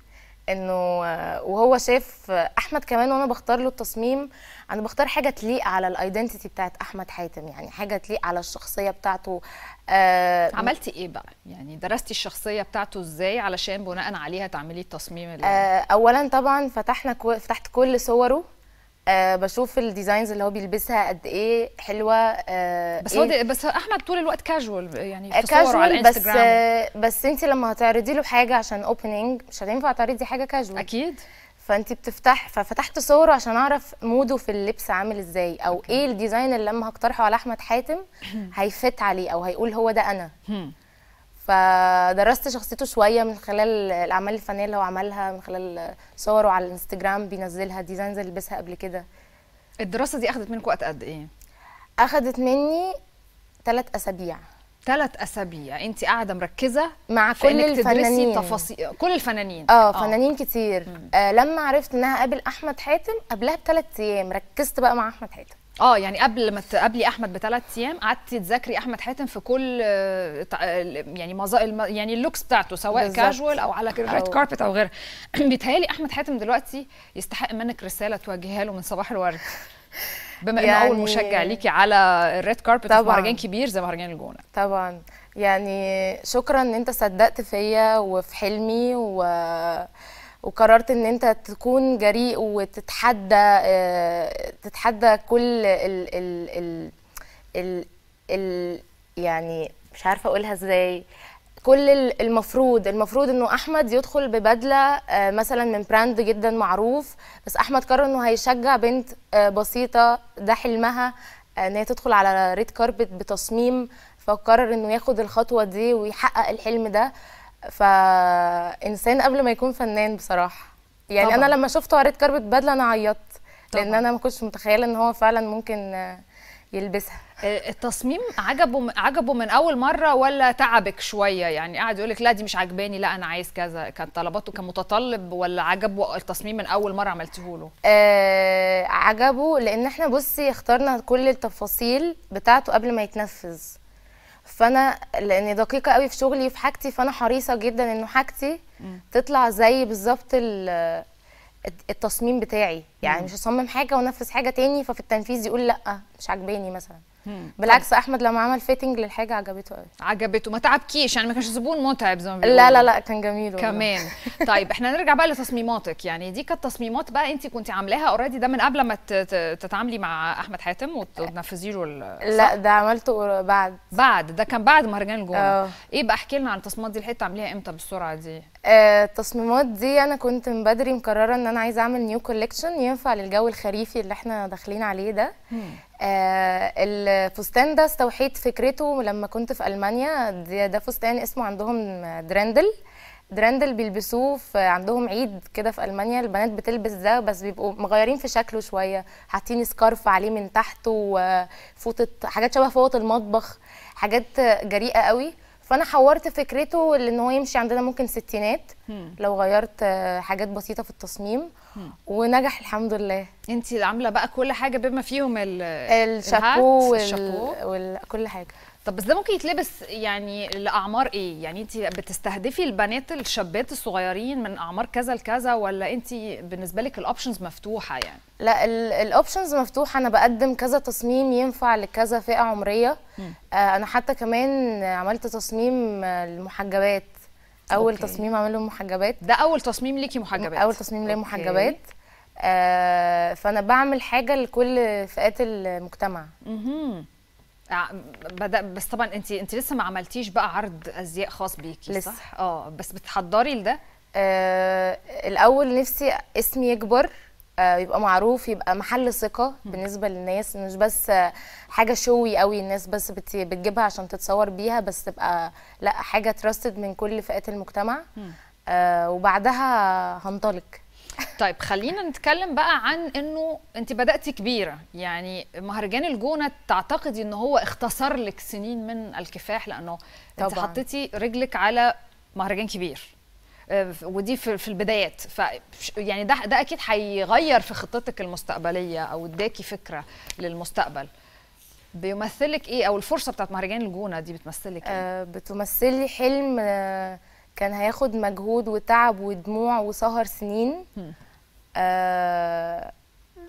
انه آه، وهو شاف آه، احمد كمان وانا بختار له التصميم انا بختار حاجه تليق على الايدنتيتي بتاعت احمد حاتم يعني حاجه تليق على الشخصيه بتاعته آه عملتي ايه بقى يعني درستي الشخصيه بتاعته ازاي علشان بناء عليها تعملي التصميم اللي آه اولا طبعا فتحنا كو... فتحت كل صوره آه بشوف الديزاينز اللي هو بيلبسها قد ايه حلوه آه بس هو دي- بس احمد طول الوقت كاجوال يعني في صوره كاجوال على بس الانستجرام آه بس انت لما هتعرضي له حاجه عشان اوبننج مش هتنفع تعرضي حاجه كاجوال اكيد فانت بتفتح ففتحت صوره عشان اعرف موده في اللبس عامل ازاي او ايه الديزاين اللي لما هقترحه على احمد حاتم هيفت عليه او هيقول هو ده انا هم. فدرست شخصيته شويه من خلال الاعمال الفنيه اللي هو عملها من خلال صوره على الانستجرام بينزلها ديزاينز اللي لبسها قبل كده الدراسه دي اخذت منك وقت قد ايه اخدت مني ثلاث اسابيع ثلاث اسابيع انت قاعده مركزه مع في كل انك تدرسي الفنانين تفاصيل كل الفنانين اه فنانين كتير آه لما عرفت انها قابل احمد حاتم قبلها بثلاث ايام ركزت بقى مع احمد حاتم اه يعني قبل ما تقابلي احمد بثلاث ايام قعدتي تذاكري احمد حاتم في كل آه، تع- يعني مظا... الم- يعني اللوكس بتاعته سواء بالظبط. كاجوال او على الريد أو- كاربت او غيرها بيتهيألي احمد حاتم دلوقتي يستحق منك رساله توجهها له من صباح الورد بما انه اول يعني- مشجع ليكي على الريد كاربت في طبعاً. مهرجان كبير زي مهرجان الجونه طبعا يعني شكرا ان انت صدقت فيا وفي حلمي و... وقررت ان انت تكون جريء وتتحدى آه، تتحدى كل ال ال ال ال, ال يعني مش عارفه اقولها ازاي كل ال- المفروض المفروض انه احمد يدخل ببدله آه، مثلا من براند جدا معروف بس احمد قرر انه هيشجع بنت آه، بسيطه ده حلمها آه، ان هي تدخل على ريد كاربت بتصميم فقرر انه ياخد الخطوه دي ويحقق الحلم ده فانسان قبل ما يكون فنان بصراحه يعني طبعاً. انا لما شفته على ريد كاربت بدله انا عيطت لان طبعاً. انا ما كنتش متخيله ان هو فعلا ممكن آه، يلبسها آه، التصميم عجبه عجبه من اول مره ولا تعبك شويه يعني قاعد يقول لك لا دي مش عجباني لا انا عايز كذا كان طلباته كان متطلب ولا عجبه التصميم من اول مره عملتيه له آه عجبه لان احنا بصي اخترنا كل التفاصيل بتاعته قبل ما يتنفذ فانا لاني دقيقه قوي في شغلي وفي حاجتي فانا حريصه جدا انه حاجتي تطلع زي بالظبط ال- التصميم بتاعي يعني مش هصمم حاجه وانفذ حاجه تاني ففي التنفيذ يقول لا مش عجباني مثلا بالعكس احمد لما عمل فيتنج للحاجه عجبته قوي عجبته ما تعبكيش يعني ما كانش زبون متعب زي ما بيقولوا لا لا لا كان جميل والله. كمان طيب احنا نرجع بقى لتصميماتك يعني دي كانت تصميمات بقى انت كنت عاملاها اوريدي ده من قبل ما ت- ت- تتعاملي مع احمد حاتم وت- وتنفذي له ال- لا ده عملته بعد بعد ده كان بعد مهرجان الجونه اه. ايه بقى احكي لنا عن التصميمات دي لحقتي تعمليها امتى بالسرعه دي آه، التصميمات دي انا كنت من بدري مقرره ان انا عايزه اعمل نيو كوليكشن ينفع للجو الخريفي اللي احنا داخلين عليه ده آه الفستان ده استوحيت فكرته لما كنت في المانيا ده, ده فستان اسمه عندهم درندل درندل بيلبسوه في عندهم عيد كده في المانيا البنات بتلبس ده بس بيبقوا مغيرين في شكله شويه حاطين سكارف عليه من تحت وفوطه حاجات شبه فوط المطبخ حاجات جريئه قوي فانا حورت فكرته لان هو يمشي عندنا ممكن ستينات لو غيرت آه، حاجات بسيطه في التصميم ونجح الحمد لله انت عامله بقى كل حاجه بما فيهم ال- الشابو الهات، الشابو وال... وكل حاجه طب بس ده ممكن يتلبس يعني لاعمار ايه يعني انت بتستهدفي البنات الشابات الصغيرين من اعمار كذا لكذا ولا انت بالنسبه لك الاوبشنز مفتوحه يعني لا الاوبشنز مفتوحه انا بقدم كذا تصميم ينفع لكذا فئه عمريه آه انا حتى كمان عملت تصميم آه، للمحجبات اول أوكي. أوكي. تصميم عمله محجبات ده اول تصميم ليكي محجبات اول تصميم ليا أوكي. محجبات آه فانا بعمل حاجه لكل فئات المجتمع مهم. ع- بدأ بس طبعا انت انت لسه ما عملتيش بقى عرض ازياء خاص بيكي لسه. صح اه بس بتحضري لده آه الاول نفسي اسمي يكبر آه يبقى معروف يبقى محل ثقه بالنسبه للناس مش بس آه، حاجه شوي قوي الناس بس بت- بتجيبها عشان تتصور بيها بس تبقى لا حاجه تراستد من كل فئات المجتمع آه وبعدها هنطلق طيب خلينا نتكلم بقى عن انه انت بداتي كبيره يعني مهرجان الجونه تعتقدي ان هو اختصر لك سنين من الكفاح لانه انت طبعاً. حطيتي رجلك على مهرجان كبير آه، ودي في في البدايات ف يعني ده ده اكيد هيغير في خطتك المستقبليه او اداكي فكره للمستقبل بيمثلك ايه او الفرصه بتاعت مهرجان الجونه دي بتمثلك ايه آه بتمثلي حلم آه كان هياخد مجهود وتعب ودموع وسهر سنين آه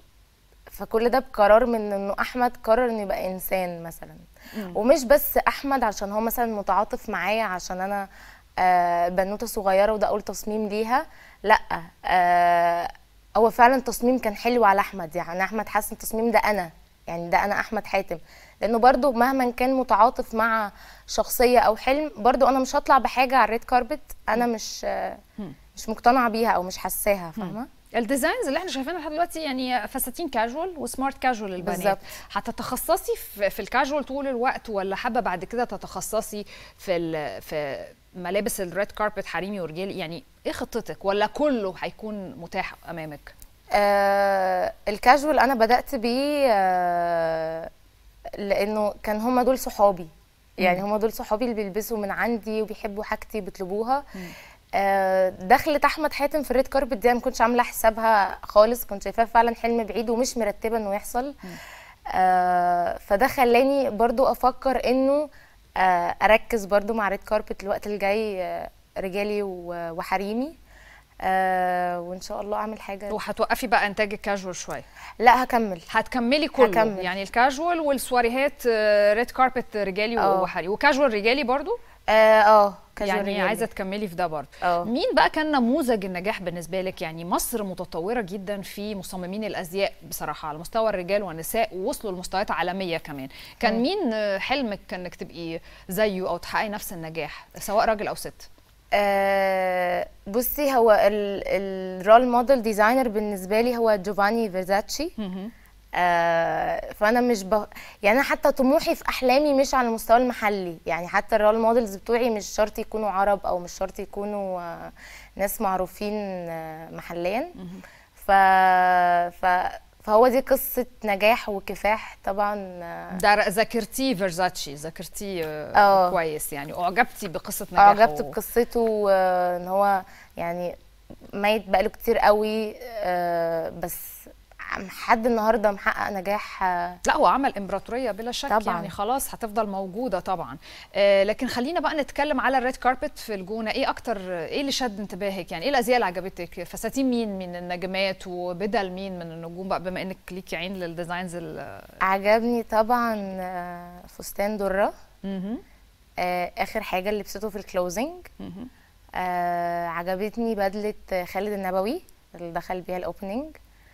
فكل ده بقرار من انه احمد قرر انه يبقى انسان مثلا ومش بس احمد عشان هو مثلا متعاطف معايا عشان انا آه بنوته صغيره وده اول تصميم ليها لا آه هو فعلا تصميم كان حلو على احمد يعني احمد حاسس التصميم ده انا يعني ده انا احمد حاتم لانه برضو مهما كان متعاطف مع شخصيه او حلم برضو انا مش هطلع بحاجه على الريد كاربت انا مش آه مش مقتنعه بيها او مش حاساها فاهمه الديزاينز اللي احنا شايفينها لحد دلوقتي يعني فساتين كاجوال وسمارت كاجوال للبنات بالظبط. هتتخصصي في, في الكاجوال طول الوقت ولا حابه بعد كده تتخصصي في ال- في ملابس الريد كاربت حريمي ورجالي يعني ايه خطتك ولا كله هيكون متاح امامك آه الكاجوال انا بدات بيه آه لانه كان هما دول صحابي يعني هما دول صحابي اللي بيلبسوا من عندي وبيحبوا حاجتي بيطلبوها آه دخلت احمد حاتم في الريد كاربت دي أنا ما كنتش عامله حسابها خالص كنت شايفاها فعلا حلم بعيد ومش مرتبه انه يحصل آه فده خلاني برضو افكر انه آه اركز برضو مع ريد كاربت الوقت الجاي آه رجالي و- وحريمي آه وان شاء الله اعمل حاجه وهتوقفي بقى انتاج الكاجوال شويه لا هكمل هتكملي كله هكمل. يعني الكاجوال والسواريهات ريد كاربت رجالي اه. وحريمي وكاجوال رجالي برضو اه اه casual يعني رجالي. عايزه تكملي في ده برضه اه. مين بقى كان نموذج النجاح بالنسبه لك يعني مصر متطوره جدا في مصممين الازياء بصراحه على مستوى الرجال والنساء ووصلوا لمستويات عالميه كمان كان مين آه، حلمك انك تبقي زيه او تحققي نفس النجاح سواء راجل او ست آه بصي هو الرول موديل ديزاينر بالنسبه لي هو جوفاني فيرزاتشي آه فانا مش ب... يعني انا حتى طموحي في احلامي مش على المستوى المحلي يعني حتى الرول موديلز بتوعي مش شرط يكونوا عرب او مش شرط يكونوا آه ناس معروفين آه محليا ف... ف... فهو دي قصه نجاح وكفاح طبعا آه ده ر- ذاكرتيه فيرزاتشي ذاكرتيه آه، اه. كويس يعني اعجبتي بقصه نجاحه اعجبت بقصته آه، ان هو يعني ميت بقاله كتير قوي آه، بس لحد النهارده محقق نجاح آه، لا هو عمل امبراطوريه بلا شك طبعاً. يعني خلاص هتفضل موجوده طبعا آه لكن خلينا بقى نتكلم على الريد كاربت في الجونه ايه اكتر ايه اللي شد انتباهك يعني ايه الازياء اللي عجبتك فساتين مين من النجمات وبدل مين من النجوم بقى بما انك ليكي عين للديزاينز ال- عجبني طبعا آه، فستان دره مهم. آه، اخر حاجه اللي لبسته في الكلوزنج مهم. آه، عجبتني بدله خالد النبوي اللي دخل بيها الاوبننج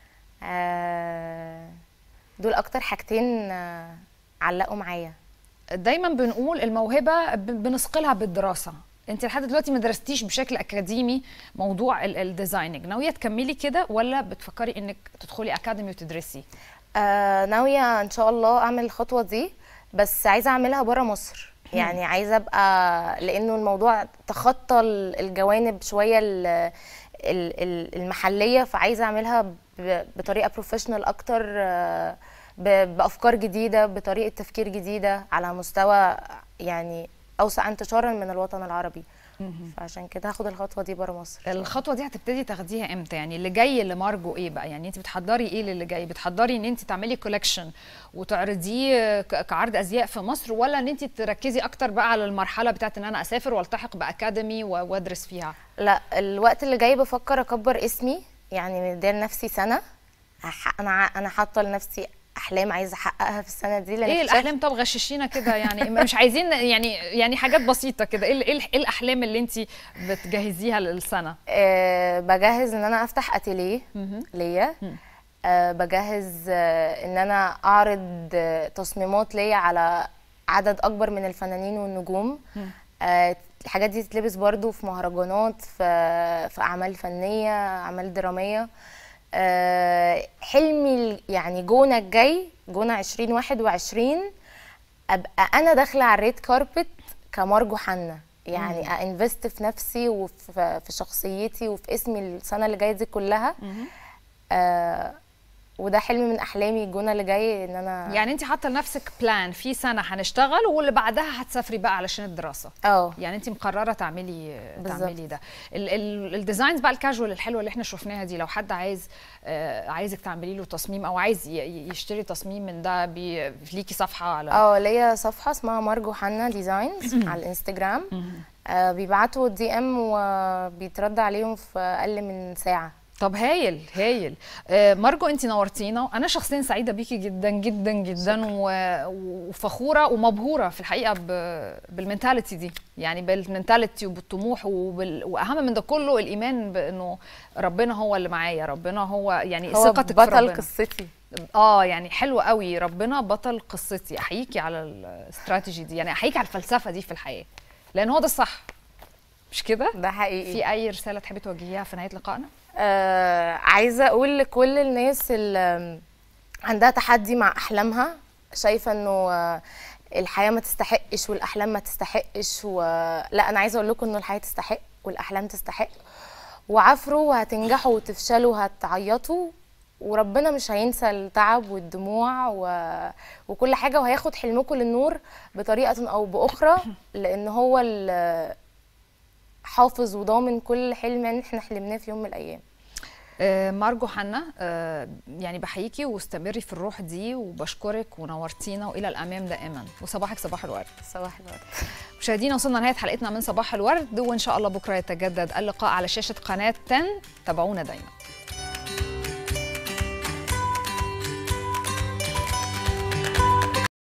آه، دول اكتر حاجتين آه، علقوا معايا دايما بنقول الموهبه ب- بنثقلها بالدراسه انت لحد دلوقتي ما درستيش بشكل اكاديمي موضوع ال- الديزايننج ناويه تكملي كده ولا بتفكري انك تدخلي اكاديمي وتدرسي آه ناوية ان شاء الله اعمل الخطوة دي بس عايزة اعملها برا مصر يعني عايزة ابقى لانه الموضوع تخطى ال- الجوانب شوية ال- ال- ال- المحلية فعايزة اعملها ب- بطريقة بروفيشنال اكتر آه، ب- بافكار جديدة بطريقة تفكير جديدة على مستوى يعني اوسع انتشارا من الوطن العربي فعشان كده هاخد الخطوة دي برا مصر الخطوه دي هتبتدي تاخديها امتى يعني اللي جاي لمارجو ايه بقى يعني انت بتحضري ايه للي جاي بتحضري ان انت تعملي كولكشن وتعرضيه ك- كعرض ازياء في مصر ولا ان انت تركزي اكتر بقى على المرحله بتاعت ان انا اسافر والتحق باكاديمي و- وادرس فيها لا الوقت اللي جاي بفكر اكبر اسمي يعني مدير لنفسي سنه هح- انا ع- انا حاطه لنفسي احلام عايزه احققها في السنه دي لان ايه اكتشفت- الاحلام طب غششينا كده يعني مش عايزين يعني يعني حاجات بسيطه كده ايه ال- ايه ال- إيه الاحلام اللي انت بتجهزيها للسنه آه بجهز ان انا افتح اتيليه ليا آه بجهز آه ان انا اعرض آه تصميمات ليا على عدد اكبر من الفنانين والنجوم آه الحاجات دي تتلبس برضو في مهرجانات في في اعمال فنيه اعمال دراميه آه حلمي ال- يعني جونا الجاي جونا 2021 ابقى انا داخله على الريد كاربت كمارجو حنا يعني انفست في نفسي وفي في شخصيتي وفي اسمي السنه اللي جايه دي كلها آه وده حلم من احلامي الجونه اللي جاي ان انا يعني انت حاطه لنفسك بلان في سنه هنشتغل واللي بعدها هتسافري بقى علشان الدراسه اه يعني انت مقرره تعملي بالظبط. تعملي ده ال- ال- الديزاينز بقى الكاجوال الحلوه اللي احنا شفناها دي لو حد عايز آه، عايزك تعملي له تصميم او عايز ي- ي- يشتري تصميم من ده بي- ليكي صفحه على اه ليا صفحه اسمها مارجو حنا ديزاينز على الانستجرام آه بيبعتوا دي ام وبيترد عليهم في اقل من ساعه طب هايل هايل آه، مارجو انت نورتينا انا شخصيا سعيده بيكي جدا جدا جدا و- وفخوره ومبهوره في الحقيقه ب- بالمنتاليتي دي يعني بالمنتاليتي وبالطموح وبال... واهم من ده كله الايمان بانه ربنا هو اللي معايا ربنا هو يعني هو ثقتك في بطل ربنا قصتي اه يعني حلو قوي ربنا بطل قصتي احييكي على الاستراتيجي دي يعني احييكي على الفلسفه دي في الحياه لان هو ده الصح مش كده ده حقيقي في اي رساله تحبي توجهيها في نهايه لقائنا آه عايزه اقول لكل الناس اللي عندها تحدي مع احلامها شايفه انه آه، الحياه ما تستحقش والاحلام ما تستحقش و... لا انا عايزه اقول لكم انه الحياه تستحق والاحلام تستحق وعافروا وهتنجحوا وتفشلوا وهتعيطوا وربنا مش هينسى التعب والدموع و... وكل حاجه وهياخد حلمكم للنور بطريقه او باخرى لان هو ال- حافظ وضامن كل حلم يعني احنا حلمناه في يوم من الايام آه، مارجو حنا آه، يعني بحييكي واستمري في الروح دي وبشكرك ونورتينا والى الامام دائما وصباحك صباح الورد صباح الورد مشاهدينا وصلنا لنهايه حلقتنا من صباح الورد وان شاء الله بكره يتجدد اللقاء على شاشه قناه 10 تابعونا دايما